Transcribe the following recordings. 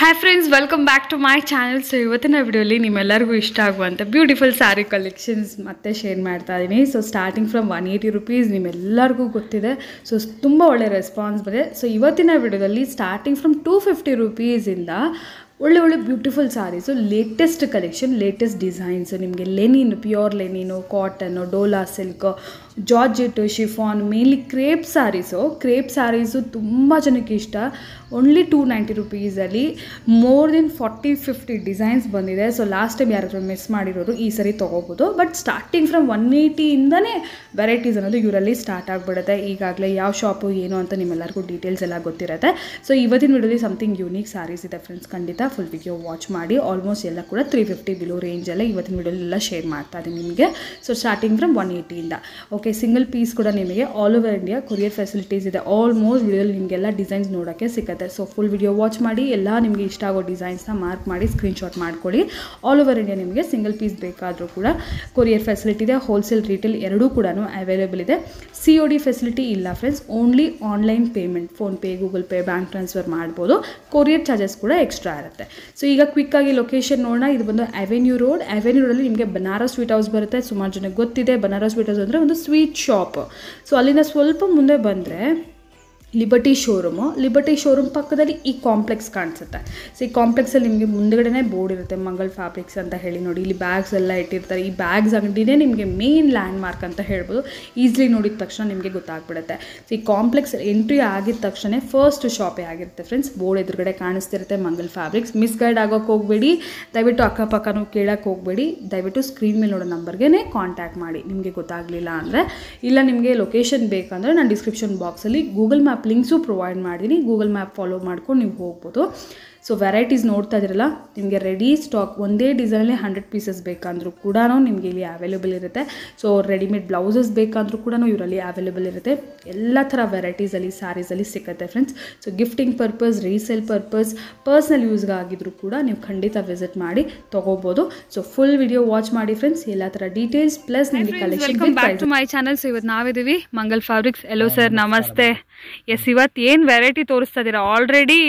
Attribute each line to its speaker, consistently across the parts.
Speaker 1: Hi friends welcome back to my channel so ಇವತ್ತಿನ ವಿಡಿಯೋಲಿ ನಿಮ್ಮೆಲ್ಲರಿಗೂ ಇಷ್ಟ ಆಗುವಂಥ ಬ್ಯೂಟಿಫುಲ್ ಸ್ಯಾರಿ ಕಲೆಕ್ಷನ್ಸ್ ಮತ್ತೆ ಶೇರ್ ಮಾಡ್ತಾ ಇದ್ದೀನಿ so starting from one eighty rupees ನಿಮ್ಮೆಲ್ಲರಿಗೂ ಗೊತ್ತಿದೆ ಸೊ ತುಂಬ ಒಳ್ಳೆ ರೆಸ್ಪಾನ್ಸ್ ಬಂದಿದೆ ಸೊ ಇವತ್ತಿನ ವಿಡಿಯೋದಲ್ಲಿ ಸ್ಟಾರ್ಟಿಂಗ್ ಫ್ರಮ್ ಟೂ ಫಿಫ್ಟಿ ರುಪೀಸಿಂದ ಒಳ್ಳೆ ಒಳ್ಳೆ beautiful saris latest collection latest designs ನಿಮಗೆ linen pure linen cotton Dola silk georgette chiffon mainly crepe saris crepe saris ತುಂಬ ಜನಕ್ಕೆ ಇಷ್ಟ ಓನ್ಲಿ ಟೂ ನೈಂಟಿ ರುಪೀಸಲ್ಲಿ more than forty fifty designs ಬಂದಿದೆ ಸೊ ಲಾಸ್ಟ್ ಟೈಮ್ ಯಾರಾದರೂ ಮಿಸ್ ಮಾಡಿರೋರು ಈ ಸರಿ ತೊಗೋಬೋದು ಬಟ್ ಸ್ಟಾರ್ಟಿಂಗ್ ಫ್ರಮ್ ಒನ್ ಏಯ್ಟಿಯಿಂದನೇ ವೆರೈಟೀಸ್ ಅನ್ನೋದು ಇವರಲ್ಲಿ ಸ್ಟಾರ್ಟ್ ಆಗಿಬಿಡುತ್ತೆ ಈಗಾಗಲೇ ಯಾವ ಶಾಪು ಏನು ಅಂತ ನಿಮ್ಮೆಲ್ಲರಿಗೂ ಡೀಟೇಲ್ಸ್ ಎಲ್ಲ ಗೊತ್ತಿರುತ್ತೆ ಸೊ ಇವತ್ತಿನ ವಿಡಿಯೋಲಿ ಸಮಥಿಂಗ್ ಯೂನಿಕ್ ಸ್ಯಾರೀಸ್ ಇದೆ ಫ್ರೆಂಡ್ಸ್ ಖಂಡಿತ ಫುಲ್ ವಿಡಿಯೋ ವಾಚ್ ಮಾಡಿ ಆಲ್ಮೋಸ್ಟ್ ಎಲ್ಲ ಕೂಡ ತ್ರೀ ಫಿಫ್ಟಿ ಬಿಲೋ ರೇಂಜಲ್ಲೇ ಇವತ್ತಿನ ವಿಡಿಯೋಲೆಲ್ಲ ಶೇರ್ ಮಾಡ್ತಾ ಇದ್ದೀನಿ ನಿಮಗೆ ಸೊ ಸ್ಟಾರ್ಟಿಂಗ್ ಫ್ರಮ್ ಒನ್ ಏಯ್ಟಿಯಿಂದ ಓಕೆ ಸಿಂಗಲ್ ಪೀಸ್ ಕೂಡ ನಿಮಗೆ all over India courier facilities ಇದೆ ಆಲ್ಮೋಸ್ಟ್ ವಿಡಿಯೋಲಿ ನಿಮಗೆಲ್ಲ ಡಿಸೈನ್ಸ್ ನೋಡೋಕ್ಕೆ ಸಿಗುತ್ತೆ ಸೊ ಫುಲ್ ವಿಡಿಯೋ ವಾಚ್ ಮಾಡಿ ಎಲ್ಲ ನಿಮಗೆ ಇಷ್ಟ ಆಗೋ ಡಿಸೈನ್ಸ್ನ ಮಾರ್ಕ್ ಮಾಡಿ ಸ್ಕ್ರೀನ್ಶಾಟ್ ಮಾಡ್ಕೊಳ್ಳಿ ಆಲ್ ಓವರ್ ಇಂಡಿಯಾ ನಿಮಗೆ ಸಿಂಗಲ್ ಪೀಸ್ ಬೇಕಾದರೂ ಕೂಡ ಕೊರಿಯರ್ ಫೆಸಿಲಿಟಿ ಇದೆ ಹೋಲ್ಸೇಲ್ ರೀಟೇಲ್ ಎರಡೂ ಕೂಡ ಅವೈಲೇಬಲ್ ಇದೆ ಸಿ ಒ ಡಿ ಫೆಸಿಲಿಟಿ ಇಲ್ಲ friends only online payment PhonePe Google Pay bank transfer ಮಾಡ್ಬೋದು ಕೊರಿಯರ್ ಚಾರ್ಜಸ್ ಕೂಡ ಎಕ್ಸ್ಟ್ರಾ ಇರುತ್ತೆ ಸೊ ಈಗ ಕ್ವಿಕ್ಕಾಗಿ ಲೊಕೇಶನ್ ನೋಡೋಣ ಇದು ಬಂದು ಅವೆನ್ಯೂ ರೋಡ್ ಅವೆನ್ಯೂ ರೋಡಲ್ಲಿ ನಿಮಗೆ ಬನಾರಸ್ ಸ್ವೀಟ್ ಹೌಸ್ ಬರುತ್ತೆ ಸುಮಾರು ಜನಕ್ಕೆ ಗೊತ್ತಿದೆ ಬನಾರಸ್ ಸ್ವೀಟ್ ಹೌಸ್ ಅಂದರೆ ಒಂದು ಸ್ವೀಟ್ ಶಾಪ್ ಸೊ ಅಲ್ಲಿಂದ ಸ್ವಲ್ಪ ಮುಂದೆ ಬಂದರೆ ಲಿಬರ್ಟಿ ಶೋರೂಮು ಲಿಬರ್ಟಿ ಶೋರೂಮ್ ಪಕ್ಕದಲ್ಲಿ ಈ ಕಾಂಪ್ಲೆಕ್ಸ್ ಕಾಣಿಸುತ್ತೆ ಸೊ ಈ ಕಾಂಪ್ಲೆಕ್ಸಲ್ಲಿ ನಿಮಗೆ ಮುಂದಗಡೆನೇ ಬೋರ್ಡ್ ಇರುತ್ತೆ ಮಂಗಲ್ ಫ್ಯಾಬ್ರಿಕ್ಸ್ ಅಂತ ಹೇಳಿ ನೋಡಿ ಇಲ್ಲಿ ಬ್ಯಾಗ್ಸ್ ಎಲ್ಲ ಇಟ್ಟಿರ್ತಾರೆ ಈ ಬ್ಯಾಗ್ಸ್ ಅಂಗಡಿನೇ ನಿಮಗೆ ಮೇನ್ ಲ್ಯಾಂಡ್ ಮಾರ್ಕ್ ಅಂತ ಹೇಳ್ಬೋದು ಈಸಿಲಿ ನೋಡಿದ ತಕ್ಷಣ ನಿಮಗೆ ಗೊತ್ತಾಗ್ಬಿಡುತ್ತೆ ಸೊ ಈ ಕಾಂಪ್ಲೆಕ್ಸ್ ಎಂಟ್ರಿ ಆಗಿದ ತಕ್ಷಣ ಫಸ್ಟ್ ಶಾಪೇ ಆಗಿರುತ್ತೆ ಫ್ರೆಂಡ್ಸ್ ಬೋರ್ಡ್ ಎದುರುಗಡೆ ಕಾಣಿಸ್ತಿರುತ್ತೆ ಮಂಗಲ್ ಫ್ಯಾಬ್ರಿಕ್ಸ್ ಮಿಸ್ಗೈಡ್ ಆಗೋಕ್ಕೆ ಹೋಗಬೇಡಿ ದಯವಿಟ್ಟು ಅಕ್ಕಪಕ್ಕನೂ ಕೇಳೋಕ್ಕೆ ಹೋಗಬೇಡಿ ದಯವಿಟ್ಟು ಸ್ಕ್ರೀನ್ ಮೇಲೆ ನೋಡೋ ನಂಬರ್ಗೆ ಕಾಂಟ್ಯಾಕ್ಟ್ ಮಾಡಿ ನಿಮಗೆ ಗೊತ್ತಾಗಲಿಲ್ಲ ಅಂದರೆ ಇಲ್ಲ ನಿಮಗೆ ಲೊಕೇಶನ್ ಬೇಕಂದರೆ ನಾನು ಡಿಸ್ಕ್ರಿಪ್ಷನ್ ಬಾಕ್ಸಲ್ಲಿ ಗೂಗಲ್ ಮ್ಯಾಪ್ ಲಿಂಕ್ಸು ಪ್ರೊವೈಡ್ ಮಾಡಿದ್ದೀನಿ ಗೂಗಲ್ ಮ್ಯಾಪ್ ಫಾಲೋ ಮಾಡ್ಕೊಂಡು ನೀವು ಹೋಗ್ಬೋದು ಸೊ ವೆರೈಟೀಸ್ ನೋಡ್ತಾ ಇದ್ದೀರಲ್ಲ ನಿಮಗೆ ರೆಡಿ ಸ್ಟಾಕ್ ಒಂದೇ ಡಿಸೈನಲ್ಲಿ ಹಂಡ್ರೆಡ್ ಪೀಸಸ್ ಬೇಕಂದ್ರೂ ಕೂಡ ನಿಮಗೆ ಇಲ್ಲಿ ಅವೈಲೇಬಲ್ ಇರುತ್ತೆ ಸೊ ರೆಡಿಮೇಡ್ ಬ್ಲೌಸಸ್ ಬೇಕಂದ್ರೂ ಕೂಡ ಇವರಲ್ಲಿ ಅವೈಲೇಬಲ್ ಇರುತ್ತೆ ಎಲ್ಲ ಥರ ವೆರೈಟೀಸಲ್ಲಿ ಸ್ಯಾರೀಸಲ್ಲಿ ಸಿಗುತ್ತೆ friends so gifting purpose resale purpose personal ಯೂಸ್ಗೆ ಆಗಿದ್ರು ಕೂಡ ನೀವು ಖಂಡಿತ ವಿಸಿಟ್ ಮಾಡಿ ತೊಗೋಬೋದು ಸೊ ಫುಲ್ ವಿಡಿಯೋ ವಾಚ್ ಮಾಡಿ ಫ್ರೆಂಡ್ಸ್ ಎಲ್ಲ ಥರ ಡೀಟೇಲ್ಸ್ ಪ್ಲಸ್ ನಿಮಗೆ collection back to my channel so ಇವತ್ತು ನಾವಿದ್ದೀವಿ ಮಂಗಲ್ ಫ್ಯಾಬ್ರಿಕ್ಸ್ ಎಲ್ಲೋ ಸರ್ ನಮಸ್ತೆ ಎಸ್ ಇವತ್ತು ಏನು ವೆರೈಟಿ ತೋರಿಸ್ತಾ ಇದ್ದೀರಾ ಆಲ್ರೆಡಿ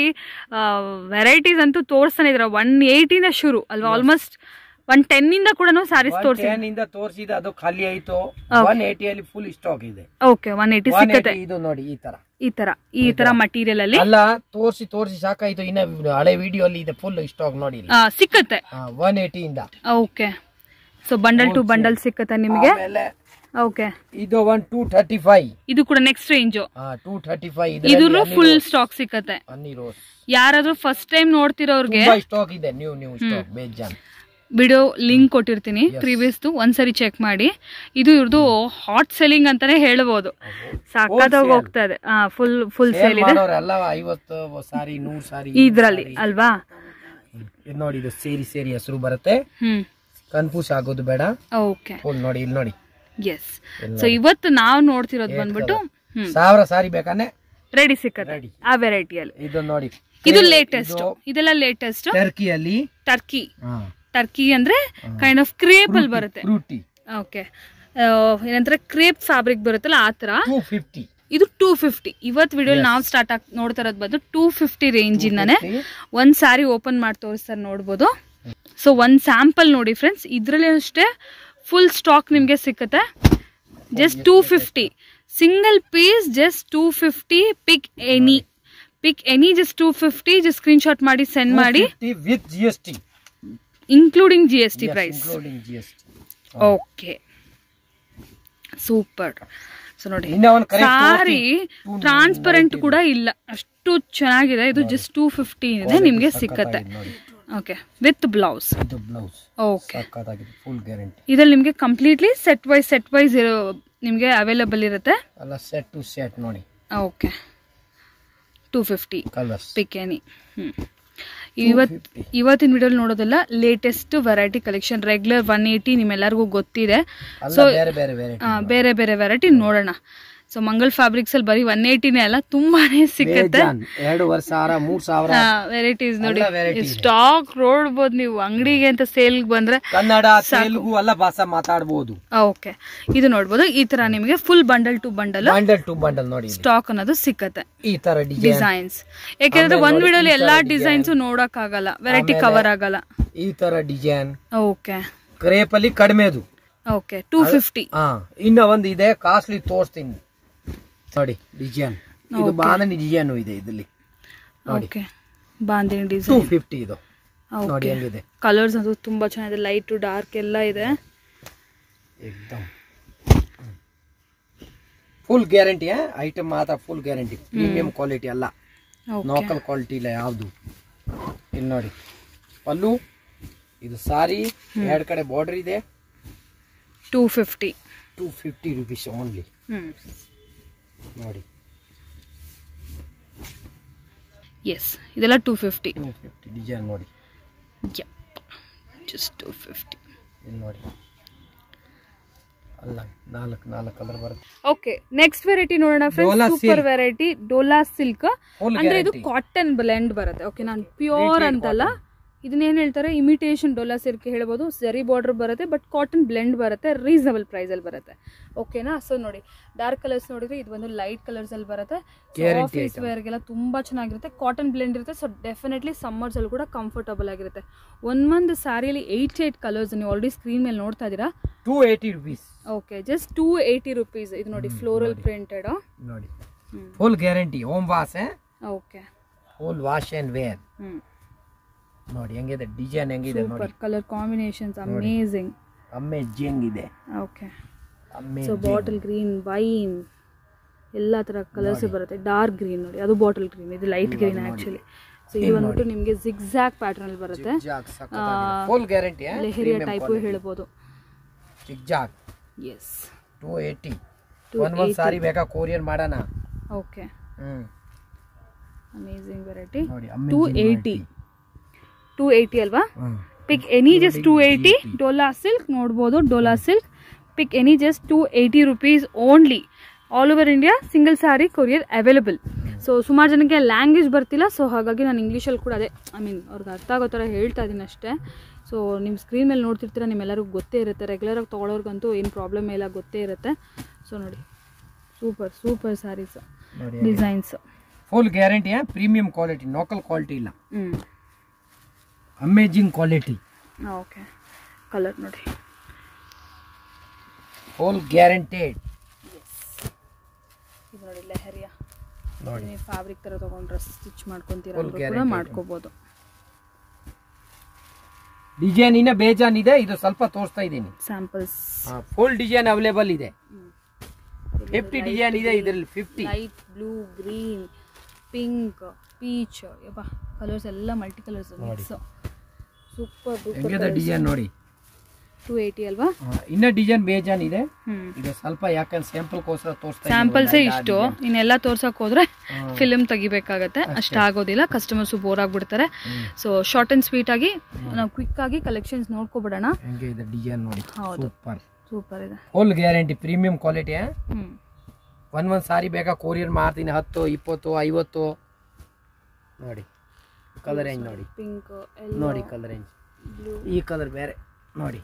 Speaker 1: ವೆರೈಟೀಸ್ ಅಂತೂ ತೋರಿಸ್ತಾನೆ ಇದ್ದೀರಾ ಒನ್ ಏಯ್ಟಿಂದ ಶುರು ಅಲ್ವಾ ಆಲ್ಮೋಸ್ಟ್ ಒನ್ ಟೆನ್ನಿಂದ ಕೂಡ ಸಾರೀಸ್ ತೋರಿಸಿ
Speaker 2: ಟೆನ್ ಇಂದ ತೋರಿಸಿದ ಅದು ಖಾಲಿ ಆಯ್ತು ಒನ್ ಏಟಿಯಲ್ಲಿ ಫುಲ್ ಸ್ಟಾಕ್ ಇದೆ
Speaker 1: ಓಕೆ ಒನ್ ಏಯ್ಟಿ
Speaker 2: ಒನ್
Speaker 1: ಸಿಕ್ಕತ್ತೆ
Speaker 2: ಇದು ನೋಡಿ ಈ ತರ
Speaker 1: ಈ ತರ ಈ ತರ ಮಟೀರಿಯಲ್ ಅಲ್ಲಿ
Speaker 2: ಅಲ್ಲ ತೋರಿಸಿ ತೋರಿಸಿ ಸಾಕಾಯ್ತು ಇನ್ನ ಹಳೆ ವಿಡಿಯೋ ಅಲ್ಲಿ ಇದೆ ಫುಲ್ ಸ್ಟಾಕ್ ನೋಡಿ
Speaker 1: ಆ, ಸಿಕ್ಕತ್ತೆ
Speaker 2: ಒನ್ ಇಂದ
Speaker 1: okay so bundle to bundle ಸಿಕ್ಕತ್ತೆ ನಿಮಗೆ
Speaker 2: ಆಮೇಲೆ
Speaker 1: ಓಕೆ
Speaker 2: ಇದು ಒನ್ ಟೂ ಥರ್ಟಿ ಫೈವ್
Speaker 1: ಇದು ಕೂಡ next range
Speaker 2: two thirty five
Speaker 1: ಇದ್ರ ಫುಲ್ ಸ್ಟಾಕ್ ಸಿಕ್ಕತ್ತೆ
Speaker 2: ಅನ್ನಿ ರೋಸ್
Speaker 1: ಯಾರಾದ್ರೂ ಫಸ್ಟ್ ಟೈಮ್ ನೋಡ್ತಿರೋರ್ಗೆ
Speaker 2: ತುಂಬಾ ಸ್ಟಾಕ್ ಇದೆ ನ್ಯೂ ನ್ಯೂ ಸ್ಟಾಕ್ ಬೇಜಾನ್
Speaker 1: ವಿಡಿಯೋ ಲಿಂಕ್ ಕೊಟ್ಟಿರ್ತೀನಿ ಪ್ರೀವಿಯಸ್ದು ಒಂದ್ಸರಿ ಚೆಕ್ ಮಾಡಿ ಇದು ಇವ್ರದ್ದು ಹಾಟ್ ಸೆಲ್ಲಿಂಗ್ ಅಂತಾನೆ ಹೇಳ್ಬೋದು ಸಾಕಾದಾಗ ಹೋಗ್ತಾ ಇದೆ ಫುಲ್ ಫುಲ್ ಸೇಲ್ ಇದೆ
Speaker 2: ಮಾಡೋರೆಲ್ಲ ಐವತ್ತು ಸಾರಿ ನೂರ್ ಸಾರಿ
Speaker 1: ಇದ್ರಲ್ಲಿ ಅಲ್ವಾ
Speaker 2: ಇದು ನೋಡಿ ಇದು ಸೇರಿ ಸೇರಿ ಹೆಸರು ಬರುತ್ತೆ
Speaker 1: ಹ್ಮ್
Speaker 2: ಕನ್ಫ್ಯೂಸ್ ಆಗೋದು ಬೇಡ
Speaker 1: ಓಕೆ
Speaker 2: ಫುಲ್ ನೋಡಿ ಇಲ್ಲಿ ನೋಡಿ
Speaker 1: ಎಸ್ ಸೊ ಇವತ್ತು ನಾವು ನೋಡ್ತಿರೋದು ಬಂದ್ಬಿಟ್ಟು ಹ್ಮ್
Speaker 2: ಸಾವಿರ ಸಾರಿ ಬೇಕಾನೆ
Speaker 1: ರೆಡಿ ಸಿಕ್ಕತ್ತೆ
Speaker 2: Ready.
Speaker 1: ಆ ವೆರೈಟಿಯಲ್ಲಿ
Speaker 2: ಇದು ನೋಡಿ
Speaker 1: ಇದು ಲೇಟೆಸ್ಟ್ ಇದೆಲ್ಲ ಲೇಟೆಸ್ಟ್
Speaker 2: ಟರ್ಕಿಯಲ್ಲಿ
Speaker 1: ಟರ್ಕಿ ಟರ್ಕಿ ಅಂದ್ರೆ ಕೈಂಡ್ ಆಫ್ ಕ್ರೇಪ್ ಅಲ್ಲಿ ಬರುತ್ತೆ
Speaker 2: ಫ್ರೂಟಿ
Speaker 1: ಓಕೆ ಏನಂದ್ರೆ ಕ್ರೇಪ್ ಫ್ಯಾಬ್ರಿಕ್ ಬರುತ್ತಲ್ಲ ಆ ತರ
Speaker 2: ಟೂ ಫಿಫ್ಟಿ
Speaker 1: ಇದು ಟೂ ಫಿಫ್ಟಿ ಇವತ್ತು ವಿಡಿಯೋ ನಾವು ಸ್ಟಾರ್ಟ್ ಆಗಿ ನೋಡ್ತಾ ಇರೋದು ಬಂದು ಟೂ ಫಿಫ್ಟಿ ರೇಂಜ್ ಇಂದಾನೆ ಒಂದ್ ಸ್ಯಾರಿ ಓಪನ್ ಮಾಡಿ ತೋರಿಸ್ತಾರೆ ನೋಡ್ಬೋದು ಸೊ ಒಂದ್ ಸ್ಯಾಂಪಲ್ ನೋಡಿ ಫ್ರೆಂಡ್ಸ್ ಇದ್ರಲ್ಲಿ ಅಷ್ಟೇ ಫುಲ್ ಸ್ಟಾಕ್ ನಿಮ್ಗೆ ಸಿಕ್ಕತ್ತೆ just two fifty single piece just two fifty pick any pick any just two fifty just screenshot ಮಾಡಿ ಸೆಂಡ್ ಮಾಡಿ
Speaker 2: with G S T
Speaker 1: including G S T price
Speaker 2: including G S T
Speaker 1: okay super so ನೋಡಿ
Speaker 2: ಇನ್ನ ಒಂದು ಕರೆ
Speaker 1: ಸಾರಿ transparent ಕೂಡ ಇಲ್ಲ ಅಷ್ಟು ಚೆನ್ನಾಗಿದೆ ಇದು ಜಸ್ಟ್ ಟೂ ಫಿಫ್ಟಿ ಇದೆ ನಿಮಗೆ ಸಿಕ್ಕತ್ತೆ
Speaker 2: ನೋಡಿ
Speaker 1: ಓಕೆ ವಿತ್ ಬ್ಲೌಸ್
Speaker 2: ಇದು ಬ್ಲೌಸ್
Speaker 1: ಓಕೆ
Speaker 2: ಸಕ್ಕತ್ತಾಗಿದೆ ಫುಲ್ ಗ್ಯಾರಂಟಿ
Speaker 1: ಇದ್ರಲ್ಲಿ ನಿಮಗೆ completely set wise set wise ನಿಮಗೆ ಅವೈಲೇಬಲ್ ಇರುತ್ತೆ
Speaker 2: ಅಲ್ಲ ಸೆಟ್ ಟು ಸೆಟ್ ನೋಡಿ
Speaker 1: okay two fifty
Speaker 2: colours
Speaker 1: pick any ಹ್ಞೂ ಇವತ್ತು ಇವತ್ತಿನ ವಿಡಿಯೋಲಿ ನೋಡೋದಲ್ಲ latest variety collection regular one eighty ನಿಮ್ಮೆಲ್ಲರಿಗೂ ಗೊತ್ತಿದೆ
Speaker 2: ಅಲ್ಲ
Speaker 1: ಸೊ
Speaker 2: ಬೇರೆ ಬೇರೆ ವೆರೈಟಿ
Speaker 1: ಬೇರೆ ಬೇರೆ ವೆರೈಟಿ ನೋಡೋಣ ಸೊ ಮಂಗಲ್ ಫ್ಯಾಬ್ರಿಕ್ಸ್ ಅಲ್ಲಿ ಬರೀ ಒನ್ ಏಯ್ಟಿನೇ ಅಲ್ಲ ತುಂಬಾನೇ ಸಿಕ್ಕತ್ತೆ
Speaker 2: ಬೇಜಾನ್. ಎರಡೂವರೆ ಸಾವಿರ ಮೂರ್ ಸಾವಿರ
Speaker 1: ವೆರೈಟೀಸ್ ನೋಡಿ
Speaker 2: ಎಲ್ಲ variety ಇದೆ.
Speaker 1: ಸ್ಟಾಕ್ ನೋಡ್ಬೋದು ನೀವು ಅಂಗಡಿಗೆ ಅಂತ ಸೇಲ್ ಬಂದ್ರೆ
Speaker 2: ಕನ್ನಡ ತೆಲುಗು ಎಲ್ಲ ಭಾಷೆ ಮಾತಾಡ್ಬೋದು
Speaker 1: ಓಕೆ ಇದು ನೋಡ್ಬೋದು ಈ ತರ ನಿಮಗೆ full bundle to bundle
Speaker 2: bundle to bundle ನೋಡಿ ಇಲ್ಲಿ.
Speaker 1: ಸ್ಟಾಕ್ ಅನ್ನೋದು ಸಿಕ್ಕತ್ತೆ
Speaker 2: ಈ ತರ ಡಿಸೈನ್
Speaker 1: ಡಿಸೈನ್ಸ್ ಯಾಕೆಂದ್ರೆ
Speaker 2: ಆಮೇಲೆ
Speaker 1: ಒಂದ್
Speaker 2: ನೋಡಿ,
Speaker 1: ವಿಡಿಯೋಲಿ
Speaker 2: ಈ ತರ
Speaker 1: ಎಲ್ಲಾ
Speaker 2: design.
Speaker 1: ಡಿಸೈನ್ಸ್ ನೋಡಕ್ ಆಗಲ್ಲ ವೆರೈಟಿ
Speaker 2: ಆಮೇಲೆ-
Speaker 1: ಕವರ್ ಆಗಲ್ಲ
Speaker 2: ಈ ತರ ಡಿಸೈನ್
Speaker 1: ಓಕೆ
Speaker 2: ಕ್ರೇಪ್ ಅಲ್ಲಿ ಕಡಿಮೆದು
Speaker 1: ಓಕೆ ಟೂ ಫಿಫ್ಟಿ
Speaker 2: ಹಾ ಇನ್ನ ಒಂದು ಇದೆ ಕಾಸ್ಟ್ಲಿ ತೋರಿಸ್ತೀನಿ ನೋಡಿ ಡಿಸೈನ್ ಇದು ಬಾಂಧನಿ ಡಿಸೈನ್ ಇದೆ ಇದಲ್ಲಿ ನೋಡಿ
Speaker 1: okay bandhani
Speaker 2: two
Speaker 1: design
Speaker 2: fifty ಇದು ನೋಡಿ
Speaker 1: ಓಕೆ
Speaker 2: ಹೆಂಗಿದೆ
Speaker 1: ಕಲರ್ಸ್ ಅದು ತುಂಬಾ ಚೆನ್ನಾಗಿದೆ ಲೈಟ್ ಟು ಡಾರ್ಕ್ ಎಲ್ಲ ಇದೆ
Speaker 2: एकदम ಫುಲ್ ಗ್ಯಾರಂಟಿ ಐಟಮ್ ಮಾತ್ರ ಫುಲ್ ಗ್ಯಾರಂಟಿ ಪ್ರೀಮಿಯಂ ಕ್ವಾಲಿಟಿ ಅಲ್ಲ
Speaker 1: ಓಕೆ
Speaker 2: ಲೋಕಲ್ ಕ್ವಾಲಿಟಿ ಇಲ್ಲ ಯಾವುದು ಇಲ್ಲಿ ನೋಡಿ ಪಲ್ಲು ಇದು ಸಾರಿ ಎರಡು ಕಡೆ ಬಾರ್ಡರ್ ಇದೆ
Speaker 1: two fifty
Speaker 2: two fifty rupees only
Speaker 1: hmm
Speaker 2: ನೋಡಿ
Speaker 1: ಎಸ್ ಇದೆಲ್ಲ two fifty
Speaker 2: two fifty design ನೋಡಿ
Speaker 1: ಜಸ್ಟ್ ಟೂ ಫಿಫ್ಟಿ
Speaker 2: ಇಲ್ಲಿ ನೋಡಿ ಅಲ್ಲ ನಾಲ್ಕು ನಾಲ್ಕು ಕಲರ್ ಬರುತ್ತೆ
Speaker 1: ಓಕೆ ನೆಕ್ಸ್ಟ್ ವೆರೈಟಿ ನೋಡೋಣ
Speaker 2: Dola
Speaker 1: friends super
Speaker 2: silk.
Speaker 1: Variety Dola silk
Speaker 2: Full
Speaker 1: ಅಂದ್ರೆ ಇದು
Speaker 2: guarantee.
Speaker 1: ಕಾಟನ್ ಬ್ಲೆಂಡ್ ಬರುತ್ತೆ ಓಕೆ ನಾನು ಪ್ಯೂರ್
Speaker 2: Treated
Speaker 1: ಅಂತಲ್ಲ ಇದನ್ನೇನು ಹೇಳ್ತಾರೆ ಇಮಿಟೇಷನ್ ಡೋಲಾ ಸಿಲ್ಕ್ ಹೇಳ್ಬೋದು ಸರಿ ಬಾರ್ಡರ್ ಬರುತ್ತೆ ಬಟ್ ಕಾಟನ್ ಬ್ಲೆಂಡ್ ಬರುತ್ತೆ ರೀಸನಬಲ್ ಪ್ರೈಸಲ್ಲಿ ಬರುತ್ತೆ ಓಕೆನಾ ಸೊ ನೋಡಿ ಡಾರ್ಕ್ ಕಲರ್ಸ್ ನೋಡಿದ್ರೆ ಇದು ಒಂದು ಲೈಟ್ ಕಲರ್ಸ್ ಅಲ್ಲಿ ಬರುತ್ತೆ
Speaker 2: Guarantee
Speaker 1: ಆಫೀಸ್
Speaker 2: item.
Speaker 1: ವೇರ್ಗೆಲ್ಲ ತುಂಬಾ ಚೆನ್ನಾಗಿರುತ್ತೆ ಕಾಟನ್ ಬ್ಲೆಂಡ್ ಇರುತ್ತೆ ಸೊ ಡೆಫಿನೆಟ್ಲಿ ಸಮ್ಮರ್ಸ್ ಅಲ್ಲಿ ಕೂಡ ಕಂಫರ್ಟಬಲ್ ಆಗಿರುತ್ತೆ ಒಂದ್ ಮಂತ್ ಸ್ಯಾರಿಯಲ್ಲಿ ಏಯ್ಟ್ ಏಯ್ಟ್ ಕಲರ್ಸ್ ನೀವು ಆಲ್ರೆಡಿ ಸ್ಕ್ರೀನ್ ಮೇಲೆ ನೋಡ್ತಾ ಇದ್ದೀರಾ
Speaker 2: two eighty rupees
Speaker 1: okay just two eighty rupees ಇದು ನೋಡಿ ಫ್ಲೋರಲ್ ಪ್ರಿಂಟೆಡ್
Speaker 2: ನೋಡಿ full guarantee home wash
Speaker 1: okay
Speaker 2: full wash and wear
Speaker 1: hmm
Speaker 2: ನೋಡಿ ಹೆಂಗಿದೆ ಡಿಸೈನ್ ಹೆಂಗಿದೆ ನೋಡಿ
Speaker 1: super colour combinations amazing
Speaker 2: amazing ಇದೆ
Speaker 1: okay so
Speaker 2: amazing
Speaker 1: bottle green wine ಎಲ್ಲ ಥರ ಕಲರ್ಸ್ ಬರುತ್ತೆ ಡಾರ್ಕ್ ಗ್ರೀನ್ ನೋಡಿ ಅದು ಬಾಟಲ್ ಗ್ರೀನ್ ಇದು ಲೈಟ್ ಗ್ರೀನ್ ಆ್ಯಕ್ಚುಲಿ ಸೊ ಇದು ಬಂದ್ಬಿಟ್ಟು ನಿಮಗೆ ಜಿಗ್ಜಾಕ್ ಪ್ಯಾಟರ್ನ್ ಅಲ್ಲಿ ಬರುತ್ತೆ
Speaker 2: ಫುಲ್ ಗ್ಯಾರಂಟಿ
Speaker 1: ಲೆಹರಿಯಾ ಟೈಪು ಹೇಳ್ಬೋದು
Speaker 2: ಜಿಗ್ಜಾಗ್
Speaker 1: ಎಸ್
Speaker 2: ಟೂ ಏಯ್ಟಿ ಒಂದ್ ಒಂದ್ ಸಾರಿ ಬೇಕಾ ಕೊರಿಯರ್ ಮಾಡೋಣ
Speaker 1: ಓಕೆ
Speaker 2: ಹ್ಮ್
Speaker 1: ಅಮೇಝಿಂಗ್ ವೆರೈಟಿ
Speaker 2: ನೋಡಿ
Speaker 1: two
Speaker 2: amazing
Speaker 1: eighty
Speaker 2: variety.
Speaker 1: Two eighty ಅಲ್ವಾ
Speaker 2: hmm
Speaker 1: pick any just two eighty Dola silk ನೋಡ್ಬೋದು Dola silk pick any just two eighty rupees only all over India single sari courier available so ಸುಮಾರು ಜನಕ್ಕೆ language ಬರ್ತಿಲ್ಲ so ಹಾಗಾಗಿ ನಾನು ಇಂಗ್ಲೀಷಲ್ಲಿ ಕೂಡ ಅದೇ ಐ ಮೀನ್ ಅವ್ರಿಗೆ ಅರ್ಥ ಆಗೋ ಥರ ಹೇಳ್ತಾ ಇದ್ದೀನಿ ಅಷ್ಟೇ ಸೊ ನಿಮ್ಮ ಸ್ಕ್ರೀನ್ ಮೇಲೆ ನೋಡ್ತಿರ್ತೀರ ನಿಮ್ಮೆಲ್ಲರಿಗೂ ಗೊತ್ತೇ ಇರುತ್ತೆ ರೆಗ್ಯುಲರಾಗಿ ತೊಗೊಳೋರ್ಗಂತೂ ಏನು ಪ್ರಾಬ್ಲಮ್ ಇಲ್ಲ ಗೊತ್ತೇ ಇರುತ್ತೆ ಸೊ ನೋಡಿ ಸೂಪರ್ ಸೂಪರ್ ಸ್ಯಾರೀಸ್
Speaker 2: ನೋಡಿ
Speaker 1: designs
Speaker 2: full guarantee premium quality local quality ಇಲ್ಲ
Speaker 1: ಹ್ಞೂ
Speaker 2: ಅಮೇಜಿಂಗ್ ಕ್ವಾಲಿಟಿ
Speaker 1: ಓಕೆ ಕಲರ್ ನೋಡಿ
Speaker 2: ಫುಲ್ ಗ್ಯಾರಂಟೆಡ್
Speaker 1: ಇದು ನೋಡಿ ಲೆಹರಿಯಾ
Speaker 2: ನೋಡಿ
Speaker 1: ನೀವು ಫ್ಯಾಬ್ರಿಕ್ ಥರ ತೊಗೊಂಡ್ರೆ ಸ್ಟಿಚ್ ಮಾಡ್ಕೊತೀರ
Speaker 2: Full
Speaker 1: ಅಂದ್ರೂ ಕೂಡ
Speaker 2: guarantee
Speaker 1: ಮಾಡ್ಕೋಬೋದು
Speaker 2: ಡಿಸೈನ್ ಇನ್ನ ಬೇಜಾನ್ ಇದೆ ಇದು ಸ್ವಲ್ಪ ತೋರಿಸ್ತಾ ಇದ್ದೀನಿ
Speaker 1: ಸ್ಯಾಂಪಲ್ಸ್
Speaker 2: ಫುಲ್ ಡಿಸೈನ್ ಅವೈಲೇಬಲ್ ಇದೆ ಫಿಫ್ಟಿ ಡಿಸೈನ್ ಇದೆ ಇದರಲ್ಲಿ fifty
Speaker 1: light blue green pink peach ಯಪ್ಪ ಕಲರ್ಸ್ ಎಲ್ಲ ಮಲ್ಟಿ ಕಲರ್ಸ್ ಮಿಕ್ಸ್ ಸೂಪರ್
Speaker 2: ಹೆಂಗಿದೆ
Speaker 1: ಸೂಪರ್
Speaker 2: ಡಿಸೈನ್ ನೋಡಿ
Speaker 1: ಟೂ ಏಯ್ಟಿ ಅಲ್ವಾ
Speaker 2: ಆ, ಇನ್ನ ಡಿಸೈನ್ ಬೇಜಾನ್ ಇದೆ
Speaker 1: ಹ್ಮ್
Speaker 2: ಇದು ಸ್ವಲ್ಪ ಯಾಕಂದ್ರೆ ಸ್ಯಾಂಪಲ್ಗೋಸ್ಕರ ತೋರಿಸ್ತಾ ಇದ್ದೀನಿ.
Speaker 1: ಸ್ಯಾಂಪಲ್ಸೇ
Speaker 2: ಒಂದು ಐದು
Speaker 1: ಇಷ್ಟು
Speaker 2: design.
Speaker 1: ಇನ್ನೆಲ್ಲ ತೋರ್ಸಕ್ ಹೋದ್ರೆ
Speaker 2: ಹ್ಮ್.
Speaker 1: ಫಿಲ್ಮ್ ತೆಗಿಬೇಕಾಗತ್ತೆ ಅಷ್ಟು ಆಗೋದಿಲ್ಲ ಕಸ್ಟಮರ್ಸು ಬೋರ್ ಆಗ್ಬಿಡ್ತಾರೆ
Speaker 2: hmm.
Speaker 1: So short and sweet ಆಗಿ ನಾವು ಕ್ವಿಕ್ ಆಗಿ ಕಲೆಕ್ಷನ್ಸ್ ನೋಡ್ಕೊಬಿಡೋಣ
Speaker 2: ಹೆಂಗೆ ಇದೆ ಡಿಸೈನ್ ನೋಡಿ
Speaker 1: ಹೌದು.
Speaker 2: ಸೂಪರ್
Speaker 1: ಸೂಪರ್ ಇದೆ
Speaker 2: full guarantee premium quality
Speaker 1: hmm
Speaker 2: ಒಂದ್ ಒಂದ್ ಸಾರಿ ಬೇಕಾ ಕೊರಿಯರ್ ಮಾಡ್ತೀನಿ ಹತ್ತು ಇಪ್ಪತ್ತು ಐವತ್ತು ನೋಡಿ ಕಲರ್ ರೇಂಜ್ ನೋಡಿ
Speaker 1: ಪಿಂಕ್
Speaker 2: ನೋಡಿ ಕಲರ್ ರೇಂಜ್
Speaker 1: ಬ್ಲೂ
Speaker 2: ಈ ಕಲರ್ ಬೇರೆ ನೋಡಿ